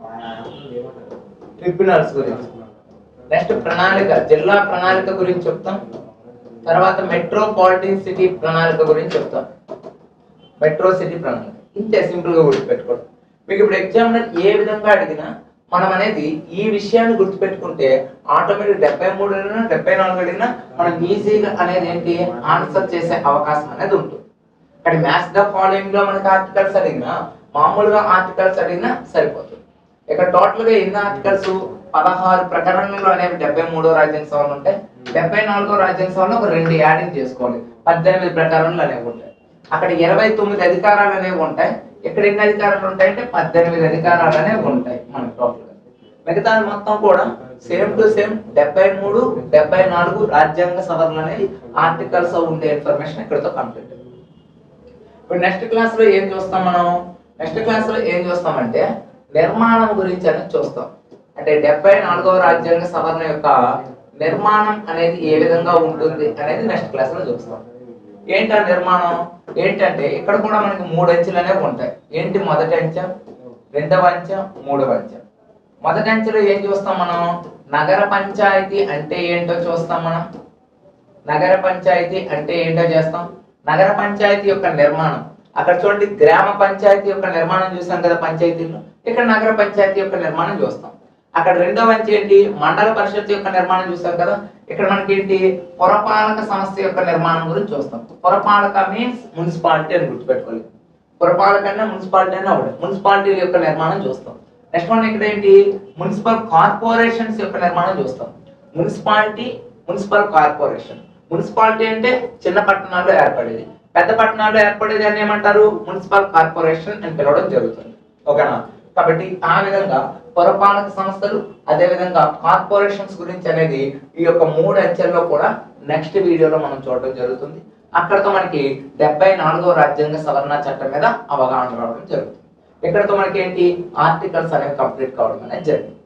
ట్రిబ్యునల్స్ గురించి నెక్స్ట్ ప్రణాళిక జిల్లా ప్రణాళిక గురించి చెప్తాం తర్వాత మెట్రోపాలిటన్ సిటీ ప్రణాళిక గురించి చెప్తాం మెట్రో సిటీ ప్రణాళిక ఇంతే సింపుల్ గా గుర్తుపెట్టుకోవడం మీకు ఇప్పుడు ఎగ్జామినర్ ఏ విధంగా అడిగినా మనం అనేది ఈ విషయాన్ని గుర్తుపెట్టుకుంటే ఆటోమేటిక్ డెబ్బై మూడు అడిగినా డెబ్బై నాలుగు అడిగినా మనం ఈజీగా అనేది ఏంటి ఆన్సర్ చేసే అవకాశం అనేది ఉంటుంది ఇక్కడ మ్యాథ్స్ ద ఫాలోయింగ్ లో మనకి ఆర్టికల్స్ అడిగినా మామూలుగా ఆర్టికల్స్ అడిగినా సరిపోతుంది ఇక్కడ టోటల్ గా ఎన్ని ఆర్టికల్స్ పదహారు ప్రకరణలు అనేవి డెబ్బై మూడో రాజ్యాంగ సభలు ఉంటాయి డెబ్బై నాలుగో రాజ్యాంగ సభలో ఒక రెండు యాడింగ్ చేసుకోవాలి పద్దెనిమిది ప్రకరణలు అనేవి ఉంటాయి అక్కడ ఇరవై తొమ్మిది అధికారాలు అనేవి ఉంటాయి ఇక్కడ ఎన్ని అధికారాలు ఉంటాయి అంటే పద్దెనిమిది అధికారాలు అనేవి ఉంటాయి మనకి టోటల్ గా మిగతా మొత్తం కూడా సేమ్ టు సేమ్ డెబ్బై మూడు డెబ్బై నాలుగు రాజ్యాంగ సవరణలు అనేవి ఆర్టికల్స్ ఉండే ఇన్ఫర్మేషన్ ఇక్కడతో కంప్లీట్ ఇప్పుడు నెక్స్ట్ క్లాస్ లో ఏం చూస్తాం మనం నెక్స్ట్ క్లాస్ లో ఏం చూస్తామంటే నిర్మాణం గురించి అనేది చూస్తాం అంటే డెబ్బై నాలుగవ రాజ్యాంగ సవరణ యొక్క నిర్మాణం అనేది ఏ విధంగా ఉంటుంది అనేది నెక్స్ట్ క్లాస్ లో చూస్తాం ఏంటి ఆ నిర్మాణం ఏంటంటే ఇక్కడ కూడా మనకి మూడు అంచెలు అనేవి ఉంటాయి ఏంటి మొదటి అంచె రెండవ అంచె మూడవ అంచె మొదటి అంచెలో ఏం చూస్తాం మనం నగర పంచాయతీ అంటే ఏంటో చూస్తాం మనం నగర పంచాయతీ అంటే ఏంటో చేస్తాం నగర పంచాయతీ యొక్క నిర్మాణం అక్కడ చూడండి గ్రామ పంచాయతీ యొక్క నిర్మాణం చూసాం కదా పంచాయతీలో ఇక్కడ నగర పంచాయతీ యొక్క నిర్మాణం చూస్తాం అక్కడ రెండో వంచి ఏంటి మండల పరిషత్ యొక్క నిర్మాణం చూసాం కదా ఇక్కడ మనకి ఏంటి పురపాలక సంస్థ యొక్క నిర్మాణం గురించి చూస్తాం పురపాలక మీన్స్ మున్సిపాలిటీ అని గుర్తుపెట్టుకోవాలి పురపాలక అన్న మున్సిపాలిటీ అన్న ఒకటి మున్సిపాలిటీ యొక్క నిర్మాణం చూస్తాం నెక్స్ట్ వన్ ఇక్కడ ఏంటి మున్సిపల్ కార్పొరేషన్స్ యొక్క నిర్మాణం చూస్తాం మున్సిపాలిటీ మున్సిపల్ కార్పొరేషన్ మున్సిపాలిటీ అంటే చిన్న పట్టణాల్లో ఏర్పడేది పెద్ద పట్టణాల్లో ఏర్పడేది అని ఏమంటారు మున్సిపల్ కార్పొరేషన్ అని పిలవడం జరుగుతుంది ఓకేనా కాబట్టి ఆ విధంగా పురపాలక సంస్థలు అదే విధంగా కార్పొరేషన్స్ గురించి అనేది ఈ యొక్క మూడు అంచెల్లో కూడా నెక్స్ట్ వీడియోలో మనం చూడడం జరుగుతుంది అక్కడతో మనకి డెబ్బై నాలుగో రాజ్యాంగ సవరణ చట్టం మీద అవగాహన రావడం జరుగుతుంది ఇక్కడతో మనకి ఏంటి ఆర్టికల్స్ అనేవి కంప్లీట్ కావడం అనేది జరిగింది